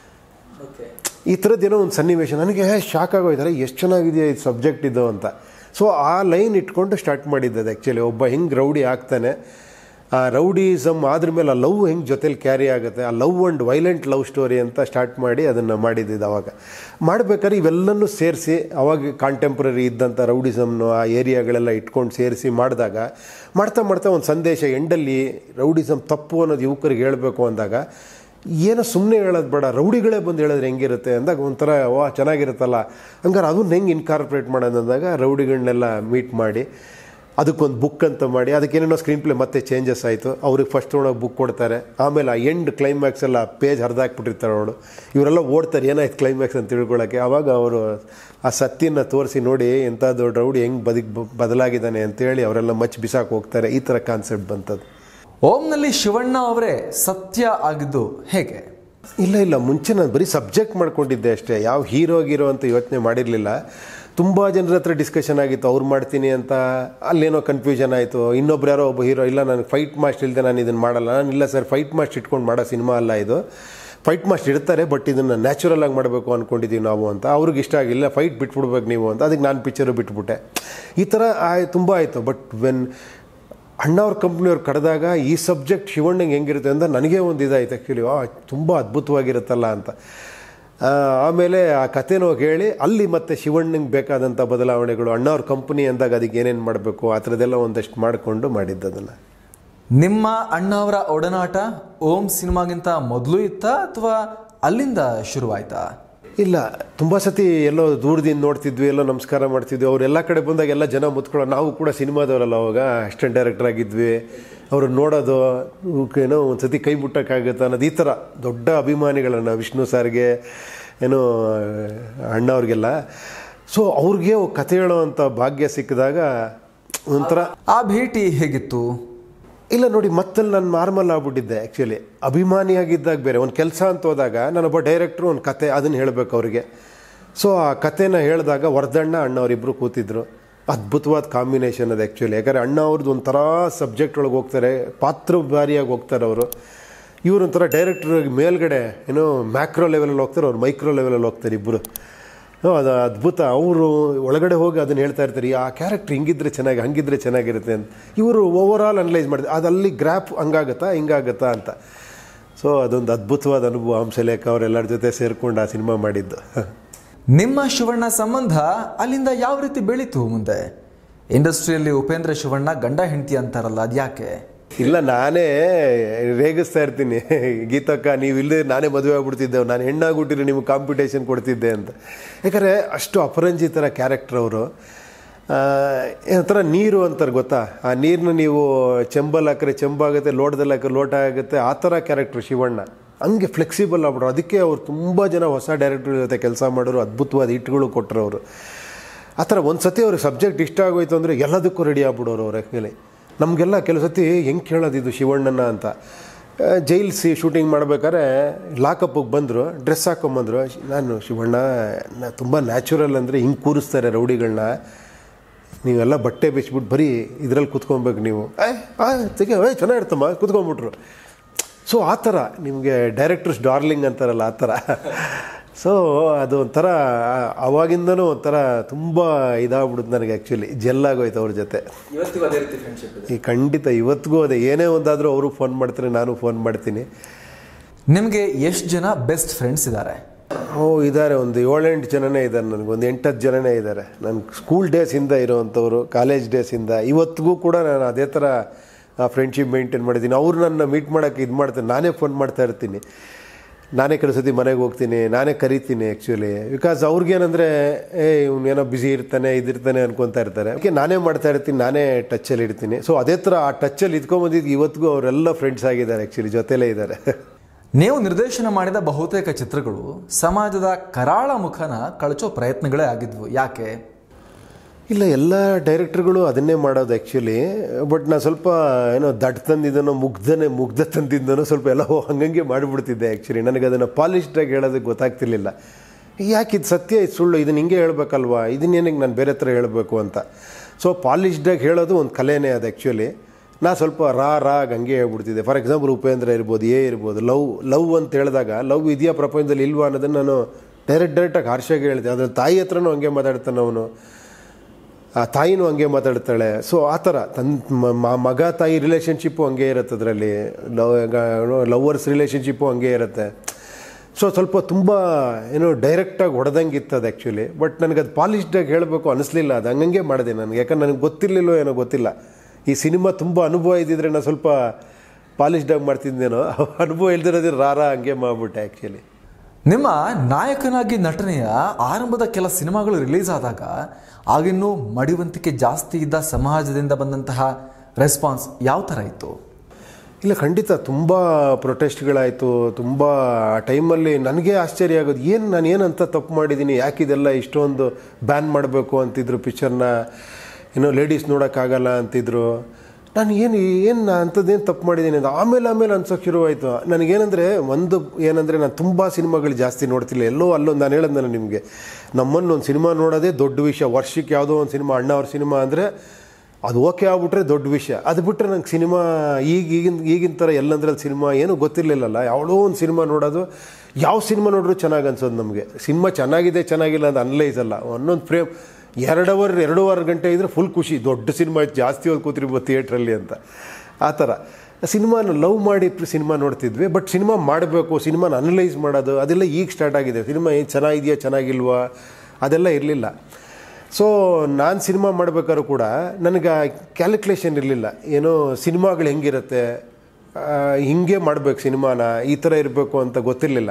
ಈ ಥರದ್ದು ಏನೋ ಒಂದು ಸನ್ನಿವೇಶ ನನಗೆ ಶಾಕ್ ಆಗೋಯ್ತಾರೆ ಎಷ್ಟು ಚೆನ್ನಾಗಿದೆಯಾ ಇದು ಸಬ್ಜೆಕ್ಟ್ ಇದು ಅಂತ ಸೊ ಆ ಲೈನ್ ಇಟ್ಕೊಂಡು ಸ್ಟಾರ್ಟ್ ಮಾಡಿದ್ದು ಅದು ಆ್ಯಕ್ಚುಲಿ ಒಬ್ಬ ಹೆಂಗೆ ರೌಡಿ ಆಗ್ತಾನೆ ಆ ರೌಡಿಸಮ್ ಆದ್ರ ಮೇಲೆ ಆ ಲವ್ ಹೆಂಗೆ ಜೊತೆಲಿ ಕ್ಯಾರಿ ಆಗುತ್ತೆ ಆ love and violent love story ಅಂತ ಸ್ಟಾರ್ಟ್ ಮಾಡಿ ಅದನ್ನು ಮಾಡಿದ್ದಿದ್ದು ಅವಾಗ ಮಾಡ್ಬೇಕಾದ್ರೆ ಇವೆಲ್ಲನೂ ಸೇರಿಸಿ ಅವಾಗ ಕಾಂಟೆಂಪ್ರರಿ ಇದ್ದಂಥ ರೌಡಿಸಮ್ನು ಆ ಏರಿಯಾಗಳೆಲ್ಲ ಇಟ್ಕೊಂಡು ಸೇರಿಸಿ ಮಾಡಿದಾಗ ಮಾಡ್ತಾ ಮಾಡ್ತಾ ಒಂದು ಸಂದೇಶ ಎಂಡಲ್ಲಿ ರೌಡಿಸಮ್ ತಪ್ಪು ಅನ್ನೋದು ಯುವಕರಿಗೆ ಹೇಳಬೇಕು ಅಂದಾಗ ಏನೋ ಸುಮ್ಮನೆ ಹೇಳೋದು ಬೇಡ ರೌಡಿಗಳೇ ಬಂದು ಹೇಳಿದ್ರೆ ಹೆಂಗಿರುತ್ತೆ ಅಂದಾಗ ಒಂಥರ ವಾ ಚೆನ್ನಾಗಿರುತ್ತಲ್ಲ ಹಂಗಾರೆ ಅದನ್ನ ಹೆಂಗೆ ಇನ್ಕಾರ್ಪೊರೇಟ್ ಮಾಡೋದು ಅಂದಾಗ ರೌಡಿಗಳನ್ನೆಲ್ಲ ಮೀಟ್ ಮಾಡಿ ಅದಕ್ಕೊಂದು ಬುಕ್ ಅಂತ ಮಾಡಿ ಅದಕ್ಕೇನೇನೋ ಸ್ಕ್ರೀನ್ ಪ್ಲೇ ಮತ್ತೆ ಚೇಂಜಸ್ ಆಯಿತು ಅವ್ರಿಗೆ ಫಸ್ಟ್ ನೋಡೋಕೆ ಬುಕ್ ಕೊಡ್ತಾರೆ ಆಮೇಲೆ ಆ ಎಂಡ್ ಕ್ಲೈಮ್ಯಾಕ್ಸ್ ಎಲ್ಲ ಪೇಜ್ ಹರಿದಾಕ್ಬಿಟ್ಟಿರ್ತಾರೆ ಅವಳು ಇವರೆಲ್ಲ ಓಡ್ತಾರೆ ಏನಾಯ್ತು ಕ್ಲೈಮ್ಯಾಕ್ಸ್ ಅಂತ ತಿಳ್ಕೊಳ್ಳೋಕ್ಕೆ ಆವಾಗ ಅವರು ಆ ಸತ್ಯನ ತೋರಿಸಿ ನೋಡಿ ಎಂಥ ದೊಡ್ಡ ರೌಡಿ ಹೆಂಗೆ ಬದುಕ್ ಬದಲಾಗಿದ್ದಾನೆ ಅಂತೇಳಿ ಅವರೆಲ್ಲ ಮಚ್ಚಿ ಬಿಸಾಕ್ ಹೋಗ್ತಾರೆ ಈ ಥರ ಕಾನ್ಸೆಪ್ಟ್ ಬಂತದ್ದು ಓಂನಲ್ಲಿ ಶಿವಣ್ಣ ಅವರೇ ಸತ್ಯ ಆಗಿದ್ದು ಹೇಗೆ ಇಲ್ಲ ಇಲ್ಲ ಮುಂಚೆ ನಾನು ಬರೀ ಸಬ್ಜೆಕ್ಟ್ ಮಾಡ್ಕೊಂಡಿದ್ದೆ ಅಷ್ಟೇ ಯಾವ ಹೀರೋ ಗೀರೋ ಅಂತ ಯೋಚನೆ ಮಾಡಿರಲಿಲ್ಲ ತುಂಬ ಜನರ ಹತ್ರ ಡಿಸ್ಕಷನ್ ಆಗಿತ್ತು ಅವ್ರು ಮಾಡ್ತೀನಿ ಅಂತ ಅಲ್ಲೇನೋ ಕನ್ಫ್ಯೂಷನ್ ಆಯಿತು ಇನ್ನೊಬ್ರು ಯಾರೋ ಒಬ್ಬ ಹೀರೋ ಇಲ್ಲ ನನಗೆ ಫೈಟ್ ಮಾಸ್ಟ್ ಇಲ್ಲದೆ ನಾನು ಇದನ್ನು ಮಾಡಲ್ಲ ನಾನು ಇಲ್ಲ ಸರ್ ಫೈಟ್ ಮಾಸ್ಟ್ ಇಟ್ಕೊಂಡು ಮಾಡೋ ಸಿನಿಮಾ ಅಲ್ಲ ಇದು ಫೈಟ್ ಮಾಸ್ಟ್ ಇಡ್ತಾರೆ ಬಟ್ ಇದನ್ನು ನ್ಯಾಚುರಲ್ ಆಗಿ ಮಾಡಬೇಕು ಅಂದ್ಕೊಂಡಿದ್ದೀವಿ ನಾವು ಅಂತ ಅವ್ರಿಗೆ ಇಷ್ಟ ಆಗಿಲ್ಲ ಫೈಟ್ ಬಿಟ್ಬಿಡ್ಬೇಕು ನೀವು ಅಂತ ಅದಕ್ಕೆ ನಾನು ಪಿಕ್ಚರು ಬಿಟ್ಬಿಟ್ಟೆ ಈ ಥರ ಆಯ್ ತುಂಬ ಆಯಿತು ಬಟ್ ವೆನ್ ಅಣ್ಣವ್ರ ಕಂಪ್ನಿಯವ್ರು ಕರೆದಾಗ ಈ ಸಬ್ಜೆಕ್ಟ್ ಶಿವಣ್ಣಂಗೆ ಹೆಂಗಿರುತ್ತೆ ಅಂತ ನನಗೇ ಒಂದು ಇದಾಯ್ತು ಆ್ಯಕ್ಚುಲಿ ಆ ತುಂಬ ಅದ್ಭುತವಾಗಿರುತ್ತಲ್ಲ ಅಂತ ಆ, ಆಮೇಲೆ ಆ ಕಥೆನೂ ಹೇಳಿ ಅಲ್ಲಿ ಮತ್ತೆ ಶಿವಣ್ಣಂಗೆ ಬೇಕಾದಂಥ ಬದಲಾವಣೆಗಳು ಅಣ್ಣವ್ರ ಕಂಪ್ನಿ ಅಂದಾಗ ಅದಕ್ಕೆ ಏನೇನು ಮಾಡಬೇಕು ಆ ಥರದ್ದೆಲ್ಲ ಒಂದಷ್ಟು ಮಾಡಿಕೊಂಡು ಮಾಡಿದ್ದು ಅದನ್ನು ನಿಮ್ಮ ಅಣ್ಣವರ ಒಡನಾಟ ಓಂ ಸಿನಿಮಾಗಿಂತ ಮೊದಲು ಇತ್ತಾ ಅಥವಾ ಅಲ್ಲಿಂದ ಶುರುವಾಯ್ತಾ ಇಲ್ಲ ತುಂಬ ಸತಿ ಎಲ್ಲೋ ದೂರದಿಂದ ನೋಡ್ತಿದ್ವಿ ಎಲ್ಲೋ ನಮಸ್ಕಾರ ಮಾಡ್ತಿದ್ವಿ ಅವರೆಲ್ಲ ಕಡೆ ಬಂದಾಗ ಎಲ್ಲ ಜನ ಮುತ್ಕೊಳ್ಳೋ ನಾವು ಕೂಡ ಸಿನಿಮಾದವರಲ್ಲ ಅವಾಗ ಅಸಿಸ್ಟೆಂಟ್ ಡೈರೆಕ್ಟರ್ ಆಗಿದ್ವಿ ಅವರು ನೋಡೋದು ಇವ್ಕ್ ಏನೋ ಒಂದು ಸತಿ ಕೈ ಮುಟ್ಟಕ್ಕಾಗತ್ತೆ ಅನ್ನೋದು ಈ ಥರ ದೊಡ್ಡ ಅಭಿಮಾನಿಗಳನ್ನ ವಿಷ್ಣು ಸರ್ಗೆ ಏನೋ ಅಣ್ಣವ್ರಿಗೆಲ್ಲ ಸೊ ಅವ್ರಿಗೆ ಕತೆ ಹೇಳೋವಂಥ ಭಾಗ್ಯ ಸಿಕ್ಕಿದಾಗ ಒಂಥರ ಆ ಭೇಟಿ ಹೇಗಿತ್ತು ಇಲ್ಲ ನೋಡಿ ಮತ್ತಲ್ಲಿ ನಾನು ನಾರ್ಮಲ್ ಆಗ್ಬಿಟ್ಟಿದ್ದೆ ಆ್ಯಕ್ಚುಲಿ ಅಭಿಮಾನಿಯಾಗಿದ್ದಾಗ ಬೇರೆ ಒಂದು ಕೆಲಸ ಅಂತ ಹೋದಾಗ ನಾನೊಬ್ಬ ಡೈರೆಕ್ಟ್ರು ಒಂದು ಕತೆ ಅದನ್ನು ಹೇಳಬೇಕು ಅವರಿಗೆ ಸೊ ಆ ಕತೆನ ಹೇಳಿದಾಗ ವರದಣ್ಣ ಅಣ್ಣ ಅವರಿಬ್ಬರು ಕೂತಿದ್ರು ಅದ್ಭುತವಾದ ಕಾಂಬಿನೇಷನ್ ಅದು ಆ್ಯಕ್ಚುಲಿ ಯಾಕಂದರೆ ಅಣ್ಣ ಅವ್ರದ್ದು ಒಂಥರ ಸಬ್ಜೆಕ್ಟ್ ಒಳಗೆ ಹೋಗ್ತಾರೆ ಪಾತ್ರಧಾರಿಯಾಗಿ ಹೋಗ್ತಾರೆ ಅವರು ಇವರು ಒಂಥರ ಡೈರೆಕ್ಟ್ರ್ ಮೇಲ್ಗಡೆ ಏನೋ ಮ್ಯಾಕ್ರೋ ಲೆವೆಲಲ್ಲಿ ಹೋಗ್ತಾರೆ ಅವ್ರು ಮೈಕ್ರೋ ಲೆವೆಲಲ್ಲಿ ಹೋಗ್ತಾರೆ ಇಬ್ಬರು ಹ್ಞೂ, ಅದು ಅದ್ಭುತ ಅವರು ಒಳಗಡೆ ಹೋಗಿ ಅದನ್ನು ಹೇಳ್ತಾ ಇರ್ತಾರೆ ಆ ಕ್ಯಾರೆಕ್ಟರ್ ಹಿಂಗಿದ್ರೆ ಚೆನ್ನಾಗಿ ಹಂಗಿದ್ರೆ ಚೆನ್ನಾಗಿರುತ್ತೆ ಅಂತ ಇವರು ಓವರ್ ಆಲ್ ಅನಲೈಸ್ ಮಾಡಿದ್ರು ಅದು ಅಲ್ಲಿ ಗ್ರ್ಯಾಪ್ ಹಂಗಾಗತ್ತಾ ಹಿಂಗಾಗತ್ತಾ ಅಂತ ಸೊ ಅದೊಂದು ಅದ್ಭುತವಾದ ಅನುಭವ ಹಂಸಲೇಖ ಅವರೆಲ್ಲರ ಜೊತೆ ಸೇರ್ಕೊಂಡು ಆ ಸಿನಿಮಾ ಮಾಡಿದ್ದು ನಿಮ್ಮ ಶಿವಣ್ಣ ಸಂಬಂಧ ಅಲ್ಲಿಂದ ಯಾವ ರೀತಿ ಬೆಳೀತು ಮುಂದೆ ಇಂಡಸ್ಟ್ರಿಯಲ್ಲಿ ಉಪೇಂದ್ರ ಶಿವಣ್ಣ ಗಂಡ ಹೆಂಡತಿ ಅಂತಾರಲ್ಲ ಅದ್ಯಾಕೆ ಇಲ್ಲ ನಾನೇ ರೇಗಿಸ್ತಾ ಇರ್ತೀನಿ ಗೀತಕ್ಕ ನೀವು ಇಲ್ಲದೆ ನಾನೇ ಮದುವೆ ಆಗ್ಬಿಡ್ತಿದ್ದೆ ನಾನು ಹೆಣ್ಣಾಗ್ಬಿಟ್ಟಿದ್ರೆ ನಿಮ್ಗೆ ಕಾಂಪಿಟೇಷನ್ ಕೊಡ್ತಿದ್ದೆ ಅಂತ ಯಾಕಂದರೆ ಅಷ್ಟು ಅಪರಂಜಿತರ ಕ್ಯಾರೆಕ್ಟರ್ ಅವರು ಒಂಥರ ನೀರು ಅಂತಾರೆ ಗೊತ್ತಾ ಆ ನೀರನ್ನ ನೀವು ಚೆಂಬಲ್ಲಿ ಹಾಕಿದ್ರೆ ಚೆಂಬಾಗುತ್ತೆ ಲೋಟದಲ್ಲಿ ಹಾಕಿದ್ರೆ ಲೋಟ ಆಗುತ್ತೆ ಆ ಥರ ಕ್ಯಾರೆಕ್ಟರ್ ಶಿವಣ್ಣ ಹಂಗೆ ಫ್ಲೆಕ್ಸಿಬಲ್ ಆಗ್ಬಿಟ್ರು ಅದಕ್ಕೆ ಅವ್ರು ತುಂಬ ಜನ ಹೊಸ ಡೈರೆಕ್ಟರ್ ಜೊತೆ ಕೆಲಸ ಮಾಡೋರು ಅದ್ಭುತವಾದ ಹಿಟ್ಗಳು ಕೊಟ್ಟರು ಅವರು ಆ ಥರ ಒಂದು ಸತಿ ಅವ್ರಿಗೆ ಸಬ್ಜೆಕ್ಟ್ ಇಷ್ಟ ಆಗೋಯ್ತು ಅಂದರೆ ಎಲ್ಲದಕ್ಕೂ ರೆಡಿ ಆಗ್ಬಿಡೋರು ಅವ್ರ ಆ್ಯಕ್ಚುಲಿ ನಮಗೆಲ್ಲ ಕೆಲವು ಸತಿ ಹೆಂಗೆ ಕೇಳೋದಿದು ಶಿವಣ್ಣನ ಅಂತ ಆ, ಜೈಲ್ ಸಿ ಶೂಟಿಂಗ್ ಮಾಡ್ಬೇಕಾದ್ರೆ ಲಾಕಪ್ಪಿಗೆ ಬಂದರು ಡ್ರೆಸ್ ಹಾಕೊಂಬಂದರು ನಾನು ಶಿವಣ್ಣ ನಾ ತುಂಬ ನ್ಯಾಚುರಲ್ ಅಂದರೆ ಹಿಂಗೆ ಕೂರಿಸ್ತಾರೆ ರೌಡಿಗಳನ್ನ ನೀವೆಲ್ಲ ಬಟ್ಟೆ ಬಿಚ್ಬಿಟ್ಟು ಬರೀ ಇದರಲ್ಲಿ ಕುತ್ಕೊಬೇಕು ನೀವು ಏ ಆ ತೆಗೆ ಏ ಚೆನ್ನಾಗಿರ್ತಮ್ಮ ಕುತ್ಕೊಂಡ್ಬಿಟ್ರು ಸೊ ಆ ಥರ ನಿಮಗೆ ಡೈರೆಕ್ಟರ್ಸ್ ಡಾರ್ಲಿಂಗ್ ಅಂತಾರಲ್ಲ ಆ ಥರ ಸೊ ಅದು ಒಂಥರ ಅವಾಗಿಂದನೂ ಒಂಥರ ತುಂಬ ಇದಾಗ್ಬಿಡುತ್ತೆ ನನಗೆ ಆ್ಯಕ್ಚುಲಿ ಜೆಲ್ಲಾಗೋಯ್ತು ಅವ್ರ ಜೊತೆ ಇವತ್ತಿಗೂ ಅದೇ ರೀತಿ ಫ್ರೆಂಡ್ಶಿಪ್ ಈ ಖಂಡಿತ ಇವತ್ತಿಗೂ ಅದೇ ಏನೇ ಒಂದಾದರೂ ಅವರು ಫೋನ್ ಮಾಡ್ತಾರೆ ನಾನು ಫೋನ್ ಮಾಡ್ತೀನಿ ನಿಮಗೆ ಎಷ್ಟು ಜನ ಬೆಸ್ಟ್ ಫ್ರೆಂಡ್ಸ್ ಇದ್ದಾರೆ ಓ ಇದ್ದಾರೆ ಒಂದು ಏಳೆಂಟು ಜನನೇ ಇದ್ದಾರೆ ನನಗೆ ಒಂದು ಎಂಟತ್ತು ಜನನೇ ಇದ್ದಾರೆ ನನ್ನ ಸ್ಕೂಲ್ ಡೇಸಿಂದ ಇರೋವಂಥವ್ರು ಕಾಲೇಜ್ ಡೇಸಿಂದ ಇವತ್ತಿಗೂ ಕೂಡ ನಾನು ಅದೇ ಥರ ಫ್ರೆಂಡ್ಶಿಪ್ ಮೇಂಟೈನ್ ಮಾಡಿದ್ದೀನಿ ಅವ್ರು ನನ್ನ ಮೀಟ್ ಮಾಡೋಕ್ಕೆ ಇದು ಮಾಡ್ತಾರೆ ನಾನೇ ಫೋನ್ ಮಾಡ್ತಾ ಇರ್ತೀನಿ ನಾನೇ ಕೆಲವು ಸತಿ ಮನೆಗೆ ಹೋಗ್ತೀನಿ ನಾನೇ ಕರಿತೀನಿ ಆ್ಯಕ್ಚುಲಿ ಬಿಕಾಸ್ ಅವ್ರಿಗೇನಂದರೆ ಏ ಇವ್ನು ಏನೋ ಬ್ಯುಸಿ ಇರ್ತಾನೆ ಇದಿರ್ತಾನೆ ಅನ್ಕೊತಾ ಇರ್ತಾರೆ ಅದಕ್ಕೆ ನಾನೇ ಮಾಡ್ತಾ ಇರ್ತೀನಿ ನಾನೇ ಟಚ್ಚಲ್ಲಿ ಇರ್ತೀನಿ ಸೊ ಅದೇ ಥರ ಆ ಟಚ್ಚಲ್ಲಿ ಇದ್ಕೊಂಬಂದಿದ್ದು ಇವತ್ತಿಗೂ ಅವರೆಲ್ಲ ಫ್ರೆಂಡ್ಸ್ ಆಗಿದ್ದಾರೆ ಆ್ಯಕ್ಚುಲಿ ಜೊತೆಲೇ ಇದ್ದಾರೆ ನೀವು ನಿರ್ದೇಶನ ಮಾಡಿದ ಬಹುತೇಕ ಚಿತ್ರಗಳು ಸಮಾಜದ ಕರಾಳ ಮುಖನ ಕಳಚೋ ಪ್ರಯತ್ನಗಳೇ ಆಗಿದ್ವು ಯಾಕೆ ಇಲ್ಲ ಎಲ್ಲ ಡೈರೆಕ್ಟರ್ಗಳು ಅದನ್ನೇ ಮಾಡೋದು ಆ್ಯಕ್ಚುಲಿ ಬಟ್ ನಾನು ಸ್ವಲ್ಪ ಏನೋ ದಡ್ ತಂದಿದ್ದನೋ ಮುಗ್ಧನೆ ಮುಗ್ಧ ತಂದಿದ್ದನೋ ಸ್ವಲ್ಪ ಎಲ್ಲ ಹಂಗಂಗೆ ಮಾಡಿಬಿಡ್ತಿದ್ದೆ ಆ್ಯಕ್ಚುಲಿ ನನಗೆ ಅದನ್ನು ಪಾಲಿಶ್ಡಾಗಿ ಹೇಳೋದಕ್ಕೆ ಗೊತ್ತಾಗ್ತಿರ್ಲಿಲ್ಲ ಯಾಕೆ ಇದು ಸತ್ಯ ಇದು ಸುಳ್ಳು ಇದನ್ನ ಹಿಂಗೆ ಹೇಳ್ಬೇಕಲ್ವಾ ಇದನ್ನೇನಕ್ಕೆ ನಾನು ಬೇರೆ ಥರ ಹೇಳಬೇಕು ಅಂತ ಸೊ ಪಾಲಿಶ್ಡಾಗಿ ಹೇಳೋದು ಒಂದು ಕಲೆನೇ ಅದು ಆ್ಯಕ್ಚುಲಿ ನಾ ಸ್ವಲ್ಪ ರಾ ರಾ ಹಂಗೆ ಹೇಳ್ಬಿಡ್ತಿದ್ದೆ ಫಾರ್ ಎಕ್ಸಾಂಪಲ್ ಉಪೇಂದ್ರ ಇರ್ಬೋದು ಏ ಇರ್ಬೋದು ಲವ್ ಲವ್ ಅಂತ ಹೇಳಿದಾಗ ಲವ್ ಇದೆಯಾ ಪ್ರಪಂಚದಲ್ಲಿ ಇಲ್ವಾ ಅನ್ನೋದನ್ನು ನಾನು ಡೈರೆಕ್ಟ್ ಡೈರೆಕ್ಟಾಗಿ ಹಾರ್ಷಾಗಿ ಹೇಳ್ದೆ ಅದ್ರ ತಾಯಿ ಹತ್ರನೂ ಹಂಗೆ ಮಾತಾಡ್ತಾನೆ ಅವನು ಆ ತಾಯಿನೂ ಹಂಗೆ ಮಾತಾಡ್ತಾಳೆ ಸೊ ಆ ಥರ ತನ್ ಮ- ಮ- ಮಗ ತಾಯಿ ರಿಲೇಷನ್ಶಿಪ್ಪು ಹಂಗೆ ಇರುತ್ತೆ ಅದರಲ್ಲಿ ಲವ್ ಲವರ್ಸ್ ರಿಲೇಷನ್ಶಿಪ್ಪು ಹಂಗೆ ಇರುತ್ತೆ ಸೊ ಸ್ವಲ್ಪ ತುಂಬ ಏನೋ ಡೈರೆಕ್ಟಾಗಿ ಹೊಡೆದಂಗೆ ಇತ್ತು ಅದು ಆ್ಯಕ್ಚುಲಿ ಬಟ್ ನನಗೆ ಅದು ಪಾಲಿಶ್ಡಾಗಿ ಹೇಳಬೇಕು ಅನಿಸ್ಲಿಲ್ಲ ಅದು ಹಂಗಂಗೆ ಮಾಡಿದೆ ನನಗೆ ಯಾಕಂದ್ರೆ ನನಗೆ ಗೊತ್ತಿರಲಿಲ್ಲೋ ಏನೋ ಗೊತ್ತಿಲ್ಲ ಈ ಸಿನಿಮಾ ತುಂಬ ಅನುಭವ ಇದ್ದಿದ್ರೆ ನಾನು ಸ್ವಲ್ಪ ಪಾಲಿಶ್ಡಾಗಿ ಮಾಡ್ತಿದ್ದೇನೋ ಅನುಭವ ಇಲ್ದಿರೋದ್ರೆ ರಾರ ಹಂಗೆ ಮಾಡ್ಬಿಟ್ಟೆ ಆ್ಯಕ್ಚುಲಿ ನಿಮ್ಮ ನಾಯಕನಾಗಿ ನಟನೆಯ ಆರಂಭದ ಕೆಲ ಸಿನಿಮಾಗಳು ರಿಲೀಸ್ ಆದಾಗ ಆಗಿನ್ನೂ ಮಡಿವಂತಿಕೆ ಜಾಸ್ತಿ ಇದ್ದ ಸಮಾಜದಿಂದ ಬಂದಂತಹ ರೆಸ್ಪಾನ್ಸ್ ಯಾವ ಥರ ಇತ್ತು ಇಲ್ಲ ಖಂಡಿತ ತುಂಬ ಪ್ರೊಟೆಸ್ಟ್ಗಳಾಯಿತು ತುಂಬ ಆ ಟೈಮಲ್ಲಿ ನನಗೆ ಆಶ್ಚರ್ಯ ಆಗೋದು ಏನು ನಾನು ಏನಂತ ತಪ್ಪು ಮಾಡಿದ್ದೀನಿ ಯಾಕೆ ಇದೆಲ್ಲ ಇಷ್ಟೊಂದು ಬ್ಯಾನ್ ಮಾಡಬೇಕು ಅಂತಿದ್ರು ಪಿಕ್ಚರ್ನ ಏನೋ ಲೇಡೀಸ್ ನೋಡೋಕ್ಕಾಗಲ್ಲ ಅಂತಿದ್ರು ನಾನು ಏನು ಏನು ಅಂಥದ್ದೇನು ತಪ್ಪು ಮಾಡಿದ್ದೀನಿ ಅಂತ ಆಮೇಲೆ ಆಮೇಲೆ ಅನ್ಸೋಕೆ ಶುರುವಾಯಿತು ನನಗೇನಂದರೆ ಒಂದು ಏನಂದರೆ ನಾನು ತುಂಬ ಸಿನಿಮಾಗಳು ಜಾಸ್ತಿ ನೋಡ್ತಿಲ್ಲ ಎಲ್ಲೋ ಅಲ್ಲೊಂದು ನಾನು ಹೇಳೋದಲ್ಲ ನಿಮಗೆ ನಮ್ಮನ್ನು ಒಂದು ಸಿನಿಮಾ ನೋಡೋದೇ ದೊಡ್ಡ ವಿಷಯ ವರ್ಷಕ್ಕೆ ಯಾವುದೋ ಒಂದು ಸಿನಿಮಾ ಅಣ್ಣ ಅವ್ರ ಸಿನಿಮಾ ಅಂದರೆ ಅದು ಓಕೆ ಆಗ್ಬಿಟ್ರೆ ದೊಡ್ಡ ವಿಷಯ ಅದು ಬಿಟ್ಟರೆ ನಂಗೆ ಸಿನಿಮಾ ಈಗ ಈಗಿನ ಈಗಿನ ಥರ ಎಲ್ಲಂದ್ರಲ್ಲಿ ಸಿನಿಮಾ ಏನೂ ಗೊತ್ತಿರಲಿಲ್ಲಲ್ಲ ಯಾವುದೋ ಒಂದು ಸಿನಿಮಾ ನೋಡೋದು ಯಾವ ಸಿನಿಮಾ ನೋಡಿದ್ರು ಚೆನ್ನಾಗಿ ಅನ್ಸೋದು ನಮಗೆ ಸಿನಿಮಾ ಚೆನ್ನಾಗಿದೆ ಚೆನ್ನಾಗಿಲ್ಲ ಅಂತ ಅನಲೈಸ್ ಅಲ್ಲ ಒಂದೊಂದು ಫ್ರೇಮ್ ಎರಡು ಅವರ್ ಎರಡೂವರೆ ಗಂಟೆ ಇದ್ರೆ ಫುಲ್ ಖುಷಿ ದೊಡ್ಡ ಸಿನಿಮಾ ಜಾಸ್ತಿ ಹೊತ್ತು ಕೂತಿರ್ಬೋದು ಥಿಯೇಟ್ರಲ್ಲಿ ಅಂತ ಆ ಥರ ಸಿನಿಮಾನ ಲವ್ ಮಾಡಿ ಸಿನಿಮಾ ನೋಡ್ತಿದ್ವಿ ಬಟ್ ಸಿನಿಮಾ ಮಾಡಬೇಕು ಸಿನಿಮಾನ ಅನಲೈಸ್ ಮಾಡೋದು ಅದೆಲ್ಲ ಈಗ ಸ್ಟಾರ್ಟ್ ಆಗಿದೆ ಸಿನಿಮಾ ಏನು ಚೆನ್ನಾಗಿದೆಯಾ ಚೆನ್ನಾಗಿಲ್ವಾ ಅದೆಲ್ಲ ಇರಲಿಲ್ಲ ಸೊ ನಾನು ಸಿನಿಮಾ ಮಾಡ್ಬೇಕಾದ್ರೂ ಕೂಡ ನನಗೆ ಕ್ಯಾಲ್ಕುಲೇಷನ್ ಇರಲಿಲ್ಲ ಏನೋ ಸಿನಿಮಾಗಳು ಹೆಂಗಿರುತ್ತೆ ಆ, ಹಿಂಗೆ ಮಾಡಬೇಕು ಸಿನಿಮಾನ ಈ ಥರ ಇರಬೇಕು ಅಂತ ಗೊತ್ತಿರಲಿಲ್ಲ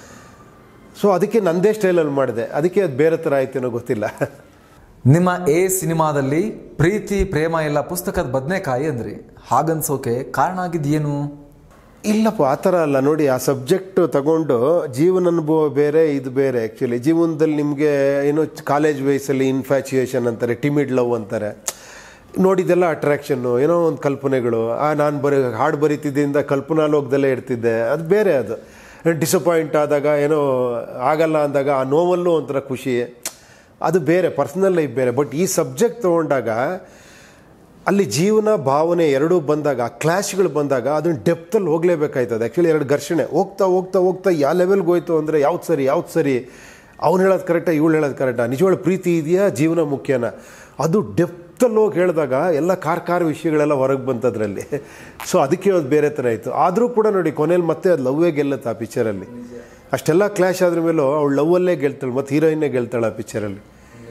ಸೊ ಅದಕ್ಕೆ ನಂದೇ ಸ್ಟೈಲಲ್ಲಿ ಮಾಡಿದೆ ಅದಕ್ಕೆ ಅದು ಬೇರೆ ಥರ ಆಯ್ತೇನೋ ಗೊತ್ತಿಲ್ಲ ನಿಮ್ಮ ಎ ಸಿನಿಮಾದಲ್ಲಿ ಪ್ರೀತಿ ಪ್ರೇಮ ಎಲ್ಲ ಪುಸ್ತಕದ ಬದನೆಕಾಯಿ ಅಂದ್ರಿ ಹಾಗನ್ಸೋಕೆ ಕಾರಣ ಆಗಿದ್ದೇನು ಇಲ್ಲಪ್ಪ ಆ ಥರ ಅಲ್ಲ ನೋಡಿ ಆ ಸಬ್ಜೆಕ್ಟ್ ತಗೊಂಡು ಜೀವನ ಅನುಭವ ಬೇರೆ ಇದು ಬೇರೆ ಆ್ಯಕ್ಚುಲಿ ಜೀವನದಲ್ಲಿ ನಿಮಗೆ ಏನೋ ಕಾಲೇಜ್ ವಯಸ್ಸಲ್ಲಿ ಇನ್ಫ್ಯಾಚುಯೇಷನ್ ಅಂತಾರೆ ಟಿಮಿಡ್ ಲವ್ ಅಂತಾರೆ ನೋಡಿದೆಲ್ಲ ಅಟ್ರಾಕ್ಷನ್ನು ಏನೋ ಒಂದು ಕಲ್ಪನೆಗಳು ಆ ನಾನು ಬರೀ ಹಾಡು ಬರೀತಿದ್ದರಿಂದ ಕಲ್ಪನಾ ಲೋಕದಲ್ಲೇ ಇರ್ತಿದ್ದೆ ಅದು ಬೇರೆ ಅದು ಡಿಸಪಾಯಿಂಟ್ ಆದಾಗ ಏನೋ ಆಗಲ್ಲ ಅಂದಾಗ ಆ ನೋವಲ್ಲೂ ಒಂಥರ ಖುಷಿ ಅದು ಬೇರೆ ಪರ್ಸ್ನಲ್ ಲೈಫ್ ಬೇರೆ ಬಟ್ ಈ ಸಬ್ಜೆಕ್ಟ್ ತೊಗೊಂಡಾಗ ಅಲ್ಲಿ ಜೀವನ ಭಾವನೆ ಎರಡೂ ಬಂದಾಗ ಆ ಕ್ಲಾಶ್ಗಳು ಬಂದಾಗ ಅದನ್ನ ಡೆಪ್ತಲ್ಲಿ ಹೋಗಲೇಬೇಕಾಯ್ತದೆ ಆ್ಯಕ್ಚುಲಿ ಎರಡು ಘರ್ಷಣೆ ಹೋಗ್ತಾ ಹೋಗ್ತಾ ಹೋಗ್ತಾ ಯಾವ ಲೆವೆಲ್ಗೆ ಹೋಯ್ತು ಅಂದರೆ ಯಾವ್ದು ಸರಿ ಯಾವ್ದು ಸರಿ ಅವ್ನು ಹೇಳೋದು ಕರೆಕ್ಟಾ ಇವಳು ಹೇಳೋದು ಕರೆಕ್ಟಾ ನಿಜವಾಗ್ಲೂ ಪ್ರೀತಿ ಇದೆಯಾ ಜೀವನ ಮುಖ್ಯನಾ ಅದು ಡೆಪ್ತಲ್ಲಿ ಹೋಗಿ ಹೇಳಿದಾಗ ಎಲ್ಲ ಕಾರ್ಕಾರ ವಿಷಯಗಳೆಲ್ಲ ಹೊರಗೆ ಬಂತದ್ರಲ್ಲಿ ಸೊ ಅದಕ್ಕೆ ಅದು ಬೇರೆ ಥರ ಆಯಿತು ಆದರೂ ಕೂಡ ನೋಡಿ ಕೊನೆಯಲ್ಲಿ ಮತ್ತೆ ಅದು ಲವ್ವೇ ಗೆಲ್ಲುತ್ತೆ ಆ ಪಿಕ್ಚರಲ್ಲಿ ಅಷ್ಟೆಲ್ಲ ಕ್ಲಾಶ್ ಆದ್ರ ಮೇಲೂ ಅವಳು ಲವ್ವಲ್ಲೇ ಗೆಲ್ತಾಳೆ ಮತ್ತು ಹೀರೋಯಿನ್ನೇ ಗೆಲ್ತಾಳೆ ಆ ಪಿಕ್ಚರಲ್ಲಿ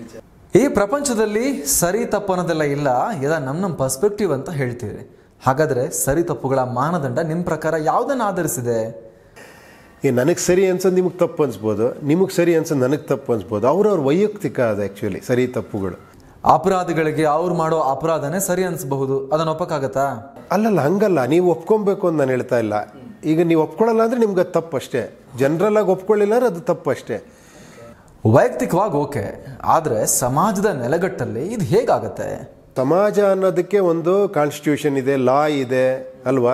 ಈ ಪ್ರಪಂಚದಲ್ಲಿ ಸರಿ ತಪ್ಪು ಅನ್ನೋದೆಲ್ಲ ಇಲ್ಲ ಎಲ್ಲ ನಮ್ಮ ನಮ್ಮ ಪರ್ಸ್ಪೆಕ್ಟಿವ್ ಅಂತ ಹೇಳ್ತೀರಿ ಹಾಗಾದ್ರೆ ಸರಿ ತಪ್ಪುಗಳ ಮಾನದಂಡ ನಿಮ್ಮ ಪ್ರಕಾರ ಯಾವುದನ್ನು ಆಧರಿಸಿದೆ ಈ ನನಗೆ ಸರಿ ಅನ್ಸೋದು ನಿಮಗೆ ತಪ್ಪು ಅನ್ಸ್ಬೋದು ನಿಮಗೆ ಸರಿ ಅನ್ಸೋದು ನನಗೆ ತಪ್ಪು ಅನ್ಸ್ಬೋದು ಅವ್ರವ್ರ ವೈಯಕ್ತಿಕ ಅದು ಆ್ಯಕ್ಚುಲಿ ಸರಿ ತಪ್ಪುಗಳು ಅಪರಾಧಿಗಳಿಗೆ ಅವ್ರು ಮಾಡೋ ಅಪರಾಧನೇ ಸರಿ ಅನ್ಸಬಹುದು ಅದನ್ನ ಒಪ್ಪಕ್ಕಾಗತ್ತಾ ಅಲ್ಲಲ್ಲ ಹಂಗಲ್ಲ ನೀವು ಒಪ್ಕೊಬೇಕು ಅಂತ ನಾನು ಹೇಳ್ತಾ ಇಲ್ಲ ಈಗ ನೀವು ಒಪ್ಕೊಳ್ಳಲ್ಲ ಅಂದರೆ ನಿಮ್ಗೆ ಅದು ತಪ್ಪು ಅಷ್ಟೇ ಜನರಲ್ ಆಗಿ ಒಪ್ಕೊಳ್ಳಿಲ್ಲ ಅಂದ್ರೆ ಅದು ತಪ್ಪು ಅಷ್ಟೇ ವೈಯಕ್ತಿಕವಾಗಿ ಓಕೆ ಆದ್ರೆ ಸಮಾಜದ ನೆಲೆಗಟ್ಟಲ್ಲಿ ಇದು ಹೇಗಾಗತ್ತೆ ಸಮಾಜ ಅನ್ನೋದಕ್ಕೆ ಒಂದು ಕಾನ್ಸ್ಟಿಟ್ಯೂಷನ್ ಇದೆ ಲಾ ಇದೆ ಅಲ್ವಾ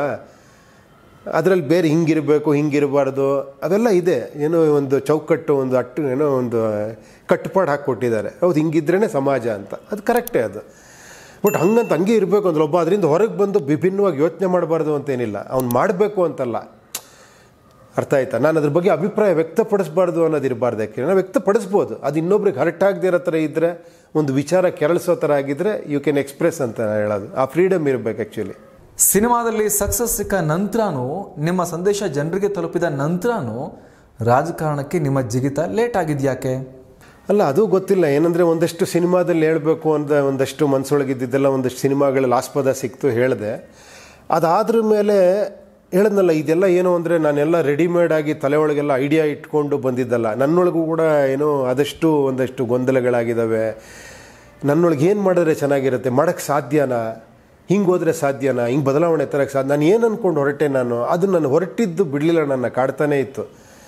ಅದರಲ್ಲಿ ಬೇರೆ ಹಿಂಗಿರಬೇಕು ಹಿಂಗಿರಬಾರ್ದು ಅವೆಲ್ಲ ಇದೆ ಏನೋ ಒಂದು ಚೌಕಟ್ಟು ಒಂದು ಅಟ್ಟು ಏನೋ ಒಂದು ಕಟ್ಟುಪಾಡು ಹಾಕ್ಕೊಟ್ಟಿದ್ದಾರೆ ಹೌದು ಹಿಂಗಿದ್ರೇ ಸಮಾಜ ಅಂತ ಅದು ಕರೆಕ್ಟೇ ಅದು ಬಟ್ ಹಂಗಂತ ಹಂಗೆ ಇರಬೇಕು ಅಂದ್ರೆ ಒಬ್ಬ ಅದರಿಂದ ಹೊರಗೆ ಬಂದು ವಿಭಿನ್ನವಾಗಿ ಯೋಚನೆ ಮಾಡಬಾರ್ದು ಅಂತೇನಿಲ್ಲ ಅವ್ನು ಮಾಡಬೇಕು ಅಂತಲ್ಲ ಅರ್ಥ ಆಯ್ತಾ ನಾನು ಅದ್ರ ಬಗ್ಗೆ ಅಭಿಪ್ರಾಯ ವ್ಯಕ್ತಪಡಿಸಬಾರ್ದು ಅನ್ನೋದು ಇರಬಾರ್ದು ಯಾಕೆ ನಾವು ವ್ಯಕ್ತಪಡಿಸ್ಬೋದು ಅದು ಇನ್ನೊಬ್ರಿಗೆ ಹರ್ಟ್ ಆಗದೆ ಇರೋ ಥರ ಇದ್ದರೆ ಒಂದು ವಿಚಾರ ಕೆರಳಿಸೋ ಥರ ಆಗಿದ್ದರೆ ಯು ಕ್ಯಾನ್ ಎಕ್ಸ್ಪ್ರೆಸ್ ಅಂತ ನಾನು ಹೇಳೋದು ಆ ಫ್ರೀಡಮ್ ಇರಬೇಕು ಆ್ಯಕ್ಚುಲಿ ಸಿನಿಮಾದಲ್ಲಿ ಸಕ್ಸಸ್ ಸಿಕ್ಕ ನಂತರನೂ ನಿಮ್ಮ ಸಂದೇಶ ಜನರಿಗೆ ತಲುಪಿದ ನಂತರನೂ ರಾಜಕಾರಣಕ್ಕೆ ನಿಮ್ಮ ಜಿಗಿತ ಲೇಟ್ ಆಗಿದ್ಯಾಕೆ ಅಲ್ಲ ಅದು ಗೊತ್ತಿಲ್ಲ ಏನಂದರೆ ಒಂದಷ್ಟು ಸಿನಿಮಾದಲ್ಲಿ ಹೇಳಬೇಕು ಅಂತ ಒಂದಷ್ಟು ಮನಸ್ಸೊಳಗಿದ್ದೆಲ್ಲ ಒಂದಷ್ಟು ಸಿನಿಮಾಗಳಲ್ಲಿ ಆಸ್ಪದ ಸಿಕ್ತು ಹೇಳಿದೆ ಅದಾದ್ರ ಮೇಲೆ ಹೇಳದ್ನಲ್ಲ ಇದೆಲ್ಲ ಏನು ಅಂದರೆ ನಾನೆಲ್ಲ ರೆಡಿಮೇಡ್ ಆಗಿ ತಲೆ ಒಳಗೆಲ್ಲ ಐಡಿಯಾ ಇಟ್ಕೊಂಡು ಬಂದಿದ್ದಲ್ಲ ನನ್ನೊಳಗೂ ಕೂಡ ಏನೋ ಆದಷ್ಟು ಒಂದಷ್ಟು ಗೊಂದಲಗಳಾಗಿದ್ದಾವೆ ನನ್ನೊಳಗೆ ಏನು ಮಾಡಿದ್ರೆ ಚೆನ್ನಾಗಿರುತ್ತೆ ಮಾಡೋಕ್ಕೆ ಸಾಧ್ಯನಾ ಹಿಂಗೆ ಹೋದರೆ ಸಾಧ್ಯನಾ ಹಿಂಗೆ ಬದಲಾವಣೆ ತರಕ್ಕೆ ಸಾಧ್ಯ ನಾನು ಏನು ಅಂದ್ಕೊಂಡು ಹೊರಟೆ ನಾನು ಅದು ನಾನು ಹೊರಟಿದ್ದು ಬಿಡಲಿಲ್ಲ ನನ್ನ ಕಾಡ್ತಾನೇ ಇತ್ತು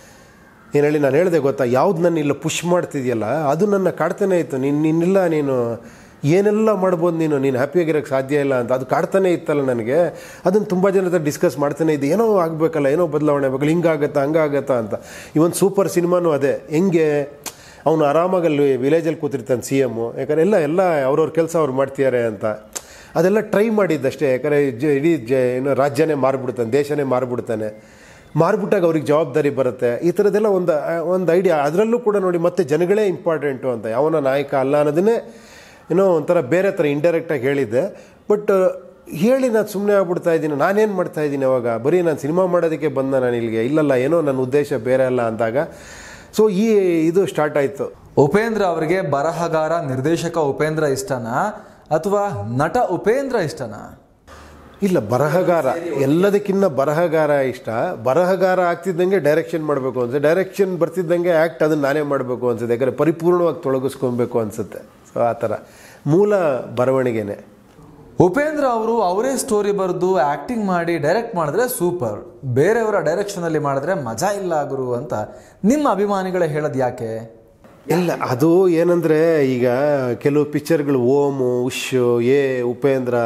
ಏನು ಹೇಳಿ ನಾನು ಹೇಳಿದೆ ಗೊತ್ತಾ ಯಾವ್ದು ನನ್ನ ಇಲ್ಲ ಪುಷ್ ಮಾಡ್ತಿದ್ಯಲ್ಲ ಅದು ನನ್ನ ಕಾಡ್ತಾನೆ ಇತ್ತು ನೀನು ನಿನ್ನಿಲ್ಲ ನೀನು ಏನೆಲ್ಲ ಮಾಡ್ಬೋದು ನೀನು ನೀನು ಹ್ಯಾಪಿಯಾಗಿರೋಕ್ಕೆ ಸಾಧ್ಯ ಇಲ್ಲ ಅಂತ ಅದು ಕಾಡ್ತಾನೆ ಇತ್ತಲ್ಲ ನನಗೆ ಅದನ್ನು ತುಂಬ ಜನ ಹತ್ರ ಡಿಸ್ಕಸ್ ಮಾಡ್ತಾನೆ ಇದ್ದೆ ಏನೋ ಆಗಬೇಕಲ್ಲ ಏನೋ ಬದಲಾವಣೆ ಆಗಬೇಕಲ್ಲ ಹಿಂಗಾಗತ್ತಾ ಹಂಗಾಗತ್ತಾ ಅಂತ ಇವನ್ ಸೂಪರ್ ಸಿನಿಮಾನೂ ಅದೇ ಹೆಂಗೆ ಅವನು ಆರಾಮಾಗಿ ಅಲ್ಲಿ ವಿಲೇಜಲ್ಲಿ ಕೂತಿರ್ತಾನೆ ಸಿ ಎಮ್ಮು ಯಾಕಂದ್ರೆ ಎಲ್ಲ ಎಲ್ಲ ಅವ್ರವ್ರ ಕೆಲಸ ಅವ್ರು ಮಾಡ್ತಿದ್ದಾರೆ ಅಂತ ಅದೆಲ್ಲ ಟ್ರೈ ಮಾಡಿದ್ದಷ್ಟೇ ಯಾಕಂದರೆ ಜ ಇಡೀ ಜ ಏನು ರಾಜ್ಯನೇ ಮಾರ್ಬಿಡ್ತಾನೆ ದೇಶನೇ ಮಾರ್ಬಿಡ್ತಾನೆ ಮಾರ್ಬಿಟ್ಟಾಗ ಅವ್ರಿಗೆ ಜವಾಬ್ದಾರಿ ಬರುತ್ತೆ ಈ ಥರದ್ದೆಲ್ಲ ಒಂದು ಒಂದು ಐಡಿಯಾ ಅದರಲ್ಲೂ ಕೂಡ ನೋಡಿ ಮತ್ತೆ ಜನಗಳೇ ಇಂಪಾರ್ಟೆಂಟು ಅಂತ ಯಾವನ ನಾಯಕ ಅಲ್ಲ ಅನ್ನೋದನ್ನೇ ಏನೋ ಒಂಥರ ಬೇರೆ ಥರ ಇಂಡೈರೆಕ್ಟಾಗಿ ಹೇಳಿದ್ದೆ ಬಟ್ ಹೇಳಿ ನಾನು ಸುಮ್ಮನೆ ಆಗ್ಬಿಡ್ತಾ ಇದ್ದೀನಿ ನಾನೇನು ಮಾಡ್ತಾ ಇದ್ದೀನಿ ಅವಾಗ ಬರೀ ನಾನು ಸಿನಿಮಾ ಮಾಡೋದಕ್ಕೆ ಬಂದ ನಾನು ಇಲ್ಲಿಗೆ ಇಲ್ಲಲ್ಲ ಏನೋ ನನ್ನ ಉದ್ದೇಶ ಬೇರೆ ಅಲ್ಲ ಅಂದಾಗ ಸೊ ಈ ಇದು ಸ್ಟಾರ್ಟ್ ಆಯಿತು ಉಪೇಂದ್ರ ಅವರಿಗೆ ಬರಹಗಾರ ನಿರ್ದೇಶಕ ಉಪೇಂದ್ರ ಇಷ್ಟನಾ ಅಥವಾ ನಟ ಉಪೇಂದ್ರ ಇಷ್ಟನಾ ಇಲ್ಲ ಬರಹಗಾರ ಎಲ್ಲದಕ್ಕಿಂತ ಬರಹಗಾರ ಇಷ್ಟ ಬರಹಗಾರ ಆಗ್ತಿದ್ದಂಗೆ ಡೈರೆಕ್ಷನ್ ಮಾಡಬೇಕು ಅನ್ಸುತ್ತೆ ಡೈರೆಕ್ಷನ್ ಬರ್ತಿದ್ದಂಗೆ ಆ್ಯಕ್ಟ್ ಅದನ್ನು ನಾನೇ ಮಾಡಬೇಕು ಅನ್ಸುತ್ತೆ ಯಾಕಂದರೆ ಪರಿಪೂರ್ಣವಾಗಿ ತೊಳಗಿಸ್ಕೊಬೇಕು ಅನ್ಸುತ್ತೆ ಸೊ ಆ ಥರ ಮೂಲ ಬರವಣಿಗೆನೆ ಉಪೇಂದ್ರ ಅವರು ಅವರೇ ಸ್ಟೋರಿ ಬರೆದು ಆಕ್ಟಿಂಗ್ ಮಾಡಿ ಡೈರೆಕ್ಟ್ ಮಾಡಿದ್ರೆ ಸೂಪರ್ ಬೇರೆಯವರ ಡೈರೆಕ್ಷನ್ ಅಲ್ಲಿ ಮಾಡಿದ್ರೆ ಮಜಾ ಇಲ್ಲ ಗುರು ಅಂತ ನಿಮ್ಮ ಅಭಿಮಾನಿಗಳೇ ಹೇಳೋದು ಯಾಕೆ ಇಲ್ಲ ಅದು ಏನಂದರೆ ಈಗ ಕೆಲವು ಪಿಕ್ಚರ್ಗಳು ಓಮು ಉಶ್ ಎ ಉಪೇಂದ್ರ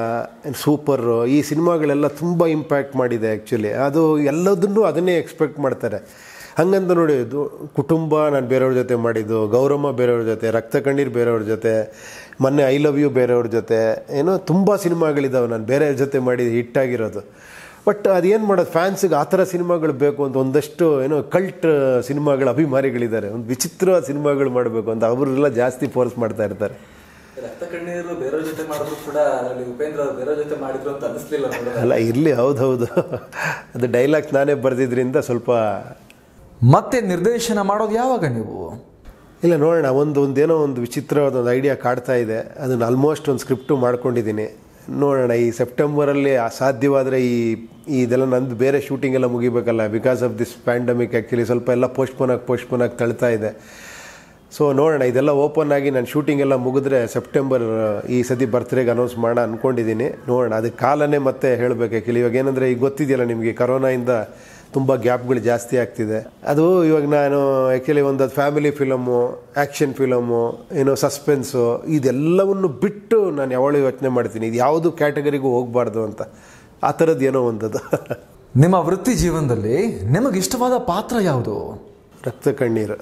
ಸೂಪರು ಈ ಸಿನಿಮಾಗಳೆಲ್ಲ ತುಂಬ ಇಂಪ್ಯಾಕ್ಟ್ ಮಾಡಿದೆ ಆ್ಯಕ್ಚುಲಿ ಅದು ಎಲ್ಲದನ್ನೂ ಅದನ್ನೇ ಎಕ್ಸ್ಪೆಕ್ಟ್ ಮಾಡ್ತಾರೆ ಹಂಗಂತ ನೋಡಿ ಇದು ಕುಟುಂಬ ನಾನು ಬೇರೆಯವ್ರ ಜೊತೆ ಮಾಡಿದ್ದು ಗೌರಮ್ಮ ಬೇರೆಯವ್ರ ಜೊತೆ ರಕ್ತ ಕಣ್ಣೀರು ಬೇರೆಯವ್ರ ಜೊತೆ ಮೊನ್ನೆ ಐ ಲವ್ ಯು ಬೇರೆಯವ್ರ ಜೊತೆ ಏನೋ ತುಂಬ ಸಿನಿಮಾಗಳಿದ್ದಾವೆ ನಾನು ಬೇರೆಯವ್ರ ಜೊತೆ ಮಾಡಿ ಹಿಟ್ಟಾಗಿರೋದು ಬಟ್ ಅದೇನು ಮಾಡೋದು ಫ್ಯಾನ್ಸಿಗೆ ಆ ಥರ ಸಿನಿಮಾಗಳು ಬೇಕು ಅಂತ ಒಂದಷ್ಟು ಏನೋ ಕಲ್ಟ್ ಸಿನಿಮಾಗಳ ಅಭಿಮಾನಿಗಳಿದ್ದಾರೆ ಒಂದು ವಿಚಿತ್ರವಾದ ಸಿನಿಮಾಗಳು ಮಾಡಬೇಕು ಅಂತ ಅವರೆಲ್ಲ ಜಾಸ್ತಿ ಫೋರ್ಸ್ ಮಾಡ್ತಾ ಇರ್ತಾರೆ ರಕ್ತ ಕಣ್ಣೀರು ಬೇರೆಯವ್ರ ಜೊತೆ ಮಾಡಿದ್ರು ಕೂಡ ಅದರಲ್ಲಿ ಉಪೇಂದ್ರ ಅವ್ರು ಬೇರೆಯವ್ರ ಜೊತೆ ಮಾಡಿದ್ರು ಅಂತ ಅನಿಸ್ಲಿಲ್ಲ ನೋಡಿದ್ರೆ ಅಲ್ಲ ಇರಲಿ ಹೌದೌದು ಅದು ಡೈಲಾಗ್ ನಾನೇ ಬರೆದಿದ್ರಿಂದ ಸ್ವಲ್ಪ ಮತ್ತೆ ನಿರ್ದೇಶನ ಮಾಡೋದು ಯಾವಾಗ ನೀವು ಇಲ್ಲ ನೋಡೋಣ ಒಂದು ಒಂದೇನೋ ಒಂದು ವಿಚಿತ್ರವಾದ ಒಂದು ಐಡಿಯಾ ಕಾಡ್ತಾ ಇದೆ ಅದನ್ನು ಆಲ್ಮೋಸ್ಟ್ ಒಂದು ಸ್ಕ್ರಿಪ್ಟು ಮಾಡ್ಕೊಂಡಿದ್ದೀನಿ ನೋಡೋಣ ಈ ಸೆಪ್ಟೆಂಬರಲ್ಲಿ ಸಾಧ್ಯವಾದರೆ ಈ ಈ ಇದೆಲ್ಲ ನಂದು ಬೇರೆ ಶೂಟಿಂಗ್ ಎಲ್ಲ ಮುಗಿಬೇಕಲ್ಲ because of this pandemic actually ಸ್ವಲ್ಪ ಎಲ್ಲ ಪೋಸ್ಟ್ಪೋನ್ ಆಗಿ ಪೋಸ್ಟ್ಪೋನ್ ಆಗಿ ತಳ್ತಾ ಇದೆ ಸೊ ನೋಡೋಣ ಇದೆಲ್ಲ ಓಪನ್ ಆಗಿ ನಾನು ಶೂಟಿಂಗ್ ಎಲ್ಲ ಮುಗಿದ್ರೆ ಸೆಪ್ಟೆಂಬರ್ ಈ ಸತಿ ಬರ್ತ್ಡೇಗೆ ಅನೌನ್ಸ್ ಮಾಡೋಣ ಅಂದ್ಕೊಂಡಿದ್ದೀನಿ ನೋಡೋಣ ಅದಕ್ಕೆ ಕಾಲನೇ ಮತ್ತೆ ಹೇಳಬೇಕು ಆ್ಯಕ್ಚುಲಿ ಇವಾಗ ಏನಂದರೆ ಈಗ ಗೊತ್ತಿದೆಯಲ್ಲ ನಿಮಗೆ ಕರೋನಾಯಿಂದ ತುಂಬ ಗ್ಯಾಪ್ಗಳು ಜಾಸ್ತಿ ಆಗ್ತಿದೆ ಅದು ಇವಾಗ ನಾನು ಆ್ಯಕ್ಚುಲಿ ಒಂದು ಫ್ಯಾಮಿಲಿ ಫಿಲಮು ಆ್ಯಕ್ಷನ್ ಫಿಲಮು ಏನೋ ಸಸ್ಪೆನ್ಸು ಇದೆಲ್ಲವನ್ನು ಬಿಟ್ಟು ನಾನು ಯಾವಾಗಲೂ ಯೋಚನೆ ಮಾಡ್ತೀನಿ ಇದು ಯಾವುದು ಕ್ಯಾಟಗರಿಗೂ ಹೋಗಬಾರ್ದು ಅಂತ ಆ ಥರದ್ದು ಏನೋ ಒಂದದು ನಿಮ್ಮ ವೃತ್ತಿ ಜೀವನದಲ್ಲಿ ನಿಮಗೆ ಇಷ್ಟವಾದ ಪಾತ್ರ ಯಾವುದು ರಕ್ತ ಕಣ್ಣೀರು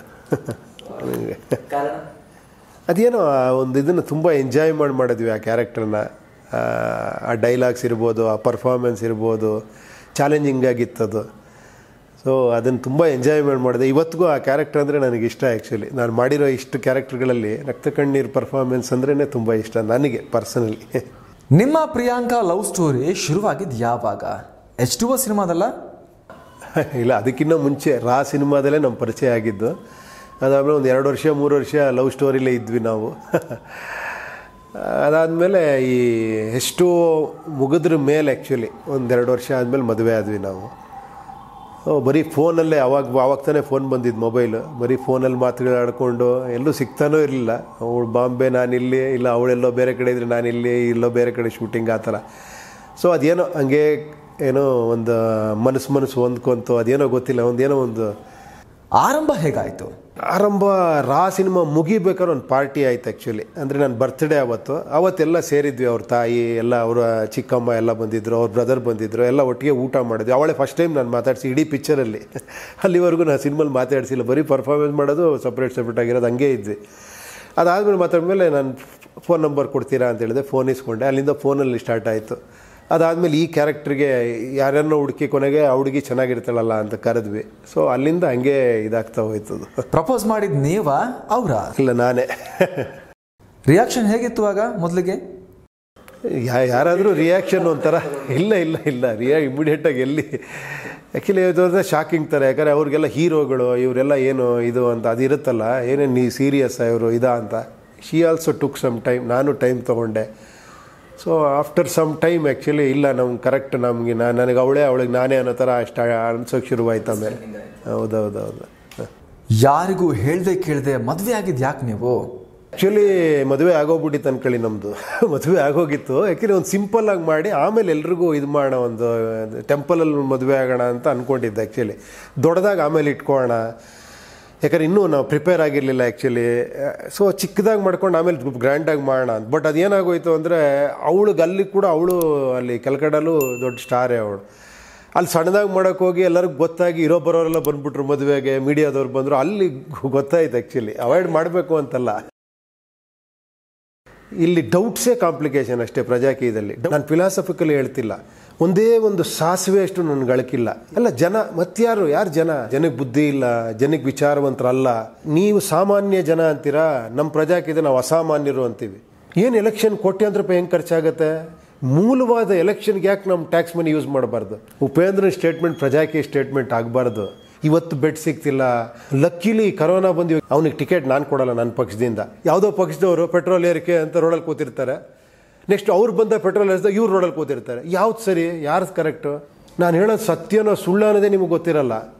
ಅದೇನೋ ಆ ಒಂದು ಇದನ್ನು ತುಂಬ ಎಂಜಾಯ್ ಮಾಡಿ ಮಾಡಿದ್ವಿ ಆ ಕ್ಯಾರೆಕ್ಟರ್ನ ಆ ಡೈಲಾಗ್ಸ್ ಇರ್ಬೋದು ಆ ಪರ್ಫಾರ್ಮೆನ್ಸ್ ಇರ್ಬೋದು ಚಾಲೆಂಜಿಂಗ್ ಆಗಿತ್ತದು ಸೊ ಅದನ್ನು ತುಂಬ ಎಂಜಾಯ್ಮೆಂಟ್ ಮಾಡಿದೆ ಇವತ್ತಿಗೂ ಆ ಕ್ಯಾರೆಕ್ಟರ್ ಅಂದರೆ ನನಗೆ ಇಷ್ಟ ಆ್ಯಕ್ಚುಲಿ ನಾನು ಮಾಡಿರೋ ಇಷ್ಟು ಕ್ಯಾರೆಕ್ಟರ್ಗಳಲ್ಲಿ ರಕ್ತ ಕಣ್ಣೀರು ಪರ್ಫಾರ್ಮೆನ್ಸ್ ಅಂದ್ರೇ ತುಂಬ ಇಷ್ಟ ನನಗೆ ಪರ್ಸನಲಿ ನಿಮ್ಮ ಪ್ರಿಯಾಂಕಾ ಲವ್ ಸ್ಟೋರಿ ಶುರುವಾಗಿದ್ದು ಯಾವಾಗ ಎಚ್ ಟು ಸಿನಿಮಾದಲ್ಲ ಇಲ್ಲ ಅದಕ್ಕಿಂತ ಮುಂಚೆ ರಾ ಸಿನಿಮಾದಲ್ಲೇ ನಮ್ಮ ಪರಿಚಯ ಆಗಿದ್ದು ಅದಾದಮೇಲೆ ಒಂದು ಎರಡು ವರ್ಷ ಮೂರು ವರ್ಷ ಲವ್ ಸ್ಟೋರಿಲೇ ಇದ್ವಿ ನಾವು ಅದಾದಮೇಲೆ ಈ ಎಷ್ಟು ಮುಗಿದ್ರ ಮೇಲೆ ಆ್ಯಕ್ಚುಲಿ ಒಂದೆರಡು ವರ್ಷ ಆದಮೇಲೆ ಮದುವೆ ಆದ್ವಿ ನಾವು ಓ, ಬರೀ ಫೋನಲ್ಲೇ ಅವಾಗ ಅವಾಗ ತಾನೇ ಫೋನ್ ಬಂದಿದ್ದು ಮೊಬೈಲು ಬರೀ ಫೋನಲ್ಲಿ ಮಾತುಗಳಾಡ್ಕೊಂಡು ಎಲ್ಲೂ ಸಿಗ್ತಾನೂ ಇರಲಿಲ್ಲ ಅವಳು ಬಾಂಬೆ ನಾನಿಲ್ಲಿ ಇಲ್ಲ ಅವಳೆಲ್ಲೋ ಬೇರೆ ಕಡೆ ಇದ್ರೆ ನಾನಿಲ್ಲಿ ಇಲ್ಲೋ ಬೇರೆ ಕಡೆ ಶೂಟಿಂಗ್ ಆ ಥರ ಸೊ ಅದೇನೋ ಹಂಗೆ ಏನೋ ಒಂದು ಮನಸ್ಸು ಮನಸ್ಸು ಹೊಂದ್ಕೊಂತು ಅದೇನೋ ಗೊತ್ತಿಲ್ಲ ಒಂದೇನೋ ಒಂದು ಆರಂಭ ಹೇಗಾಯ್ತು ಆರಂಭ ರಾ ಸಿನಿಮಾ ಮುಗಿಬೇಕಾದ್ರೆ ಒಂದು ಪಾರ್ಟಿ ಆಯ್ತು ಆ್ಯಕ್ಚುಲಿ ಅಂದರೆ ನನ್ನ ಬರ್ತ್ಡೇ ಅವತ್ತು ಅವತ್ತೆಲ್ಲ ಸೇರಿದ್ವಿ ಅವ್ರ ತಾಯಿ ಎಲ್ಲ ಅವರ ಚಿಕ್ಕಮ್ಮ ಎಲ್ಲ ಬಂದಿದ್ದರು ಅವ್ರ ಬ್ರದರ್ ಬಂದಿದ್ದರು ಎಲ್ಲ ಒಟ್ಟಿಗೆ ಊಟ ಮಾಡಿದ್ವಿ ಅವಳೇ ಫಸ್ಟ್ ಟೈಮ್ ನಾನು ಮಾತಾಡಿಸಿ ಇಡೀ ಪಿಕ್ಚರಲ್ಲಿ ಅಲ್ಲಿವರೆಗೂ ನಾನು ಸಿನಿಮಲ್ಲಿ ಮಾತಾಡಿಸಿಲ್ಲ ಬರೀ ಪರ್ಫಾರ್ಮೆನ್ಸ್ ಮಾಡೋದು ಸಪ್ರೇಟ್ ಸಪ್ರೇಟ್ ಆಗಿರೋದು ಹಂಗೆ ಇದ್ವಿ ಅದಾದಮೇಲೆ ಮಾತಾದ್ಮೇಲೆ ನಾನು ಫೋನ್ ನಂಬರ್ ಕೊಡ್ತೀರಾ ಅಂತ ಹೇಳಿದೆ ಫೋನ್ ಇಸ್ಕೊಂಡೆ ಅಲ್ಲಿಂದ ಫೋನಲ್ಲಿ ಸ್ಟಾರ್ಟ್ ಆಯಿತು ಅದಾದಮೇಲೆ ಈ ಕ್ಯಾರೆಕ್ಟ್ರಿಗೆ ಯಾರನ್ನೋ ಹುಡುಕಿ ಕೊನೆಗೆ ಆ ಹುಡುಗಿ ಚೆನ್ನಾಗಿರ್ತಾಳಲ್ಲ ಅಂತ ಕರೆದ್ವಿ ಸೊ ಅಲ್ಲಿಂದ ಹಂಗೆ ಇದಾಗ್ತಾ ಹೋಯ್ತದು ಪ್ರಪೋಸ್ ಮಾಡಿದ್ ನೀವಾ ಅವರ ಇಲ್ಲ ನಾನೇ ರಿಯಾಕ್ಷನ್ ಹೇಗಿತ್ತು ಆಗ ಮೊದಲಿಗೆ ಯಾ ಯಾರಾದರೂ ರಿಯಾಕ್ಷನ್ ಒಂಥರ ಇಲ್ಲ ಇಲ್ಲ ಇಲ್ಲ ರಿಯಾ ಇಮಿಡಿಯೇಟಾಗಿ ಎಲ್ಲಿ ಆ್ಯಕ್ಚುಲಿ ಇದು ಅಂದರೆ ಶಾಕಿಂಗ್ ಥರ ಯಾಕಂದರೆ ಅವ್ರಿಗೆಲ್ಲ ಹೀರೋಗಳು ಇವರೆಲ್ಲ ಏನು ಇದು ಅಂತ ಅದು ಇರುತ್ತಲ್ಲ ಏನೇನು ನೀ ಸೀರಿಯಸ್ ಇವರು ಇದಾ ಅಂತ she also took some time ನಾನು ಟೈಮ್ ತೊಗೊಂಡೆ so after some time actually ಇಲ್ಲ ನಮ್ಗೆ ಕರೆಕ್ಟ್ ನಮಗೆ ನಾನು ನನಗೆ ಅವಳೇ ಅವಳಿಗೆ ನಾನೇ ಅನ್ನೋ ಥರ ಅಷ್ಟು ಅನ್ಸೋಕೆ ಶುರುವಾಯ್ತು ಆಮೇಲೆ ಹೌದೌದೌದು ಹಾಂ ಯಾರಿಗೂ ಹೇಳ್ದೆ ಕೇಳ್ದೆ ಮದ್ವೆ ಆಗಿದ್ ಯಾಕೆ ನೀವು ಆ್ಯಕ್ಚುಲಿ ಮದುವೆ ಆಗೋಗ್ಬಿಟ್ಟಿತ್ತು ಅನ್ಕೊಳ್ಳಿ ನಮ್ಮದು ಮದುವೆ ಆಗೋಗಿತ್ತು ಯಾಕೆಂದರೆ ಒಂದು ಸಿಂಪಲ್ ಆಗಿ ಮಾಡಿ ಆಮೇಲೆ ಎಲ್ರಿಗೂ ಇದು ಮಾಡೋಣ ಒಂದು ಟೆಂಪಲಲ್ಲಿ ಮದುವೆ ಆಗೋಣ ಅಂತ ಅಂದ್ಕೊಂಡಿದ್ದೆ ಆ್ಯಕ್ಚುಲಿ ದೊಡ್ಡದಾಗಿ ಆಮೇಲೆ ಇಟ್ಕೊಳ್ಳೋಣ ಯಾಕಂದ್ರೆ ಇನ್ನೂ ನಾವು ಪ್ರಿಪೇರ್ ಆಗಿರಲಿಲ್ಲ ಆ್ಯಕ್ಚುಲಿ ಸೊ ಚಿಕ್ಕದಾಗಿ ಮಾಡ್ಕೊಂಡು ಆಮೇಲೆ ಗ್ರ್ಯಾಂಡಾಗಿ ಮಾಡೋಣ ಅಂತ ಬಟ್ ಅದೇನಾಗೋಯ್ತು ಅಂದರೆ ಅವಳಿಗೆ ಅಲ್ಲಿ ಕೂಡ ಅವಳು ಅಲ್ಲಿ ಕೆಲ್ಕಡಲ್ಲೂ ದೊಡ್ಡ ಸ್ಟಾರೇ ಅವಳು ಅಲ್ಲಿ ಸಣ್ಣದಾಗಿ ಮಾಡೋಕೆ ಹೋಗಿ ಎಲ್ಲರಿಗೂ ಗೊತ್ತಾಗಿ ಇರೋ ಬರೋರೆಲ್ಲ ಬಂದ್ಬಿಟ್ರು ಮದುವೆಗೆ ಮೀಡಿಯಾದವ್ರು ಬಂದರು ಅಲ್ಲಿ ಗೊತ್ತಾಯ್ತು ಆ್ಯಕ್ಚುಲಿ ಅವಾಯ್ಡ್ ಮಾಡಬೇಕು ಅಂತಲ್ಲ ಇಲ್ಲಿ ಡೌಟ್ಸೇ ಕಾಂಪ್ಲಿಕೇಶನ್ ಅಷ್ಟೇ ಪ್ರಜಾಕೀಯದಲ್ಲಿ ನಾನು ಫಿಲಾಸಫಿಕಲಿ ಹೇಳ್ತಿಲ್ಲ ಒಂದೇ ಒಂದು ಸಾಸಿವೆ ಅಷ್ಟು ನನಗೆ ಗಳಿಕಿಲ್ಲ ಅಲ್ಲ ಜನ ಮತ್ಯಾರು ಯಾರು ಜನ ಜನಕ್ಕೆ ಬುದ್ಧಿ ಇಲ್ಲ ಜನಕ್ಕೆ ವಿಚಾರವಂತರಲ್ಲ ನೀವು ಸಾಮಾನ್ಯ ಜನ ಅಂತೀರಾ ನಮ್ಮ ಪ್ರಜಾಕೀಯದ ನಾವು ಅಸಾಮಾನ್ಯರು ಅಂತೀವಿ ಏನು ಎಲೆಕ್ಷನ್ ಕೋಟ್ಯಾಂತರ ರೂಪಾಯಿ ಹೆಂಗೆ ಖರ್ಚಾಗುತ್ತೆ ಮೂಲವಾದ ಎಲೆಕ್ಷನ್ಗೆ ಯಾಕೆ ನಮ್ಮ ಟ್ಯಾಕ್ಸ್ ಮನಿ ಯೂಸ್ ಮಾಡಬಾರ್ದು ಉಪೇಂದ್ರನ್ ಸ್ಟೇಟ್ಮೆಂಟ್ ಪ್ರಜಾಕೀಯ ಸ್ಟೇಟ್ಮೆಂಟ್ ಆಗಬಾರ್ದು ಇವತ್ತು ಬೆಡ್ ಸಿಗ್ತಿಲ್ಲ ಲಕ್ಕಿಲಿ ಕರೋನಾ ಬಂದು ಅವನಿಗೆ ಟಿಕೆಟ್ ನಾನು ಕೊಡಲ್ಲ ನನ್ನ ಪಕ್ಷದಿಂದ ಯಾವುದೋ ಪಕ್ಷದವರು ಪೆಟ್ರೋಲ್ ಏರಿಕೆ ಅಂತ ರೋಡಲ್ಲಿ ಕೂತಿರ್ತಾರೆ ನೆಕ್ಸ್ಟ್ ಅವ್ರು ಬಂದ ಪೆಟ್ರೋಲ್ ಏರಿಸಿದಾಗ ಇವ್ರು ರೋಡಲ್ಲಿ ಕೂತಿರ್ತಾರೆ ಯಾವ್ದು ಸರಿ ಯಾರ್ದು ಕರೆಕ್ಟು ನಾನು ಹೇಳೋದು ಸತ್ಯನೋ ಸುಳ್ಳು ಅನ್ನೋದೇ ನಿಮಗೆ ಗೊತ್ತಿರಲ್ಲ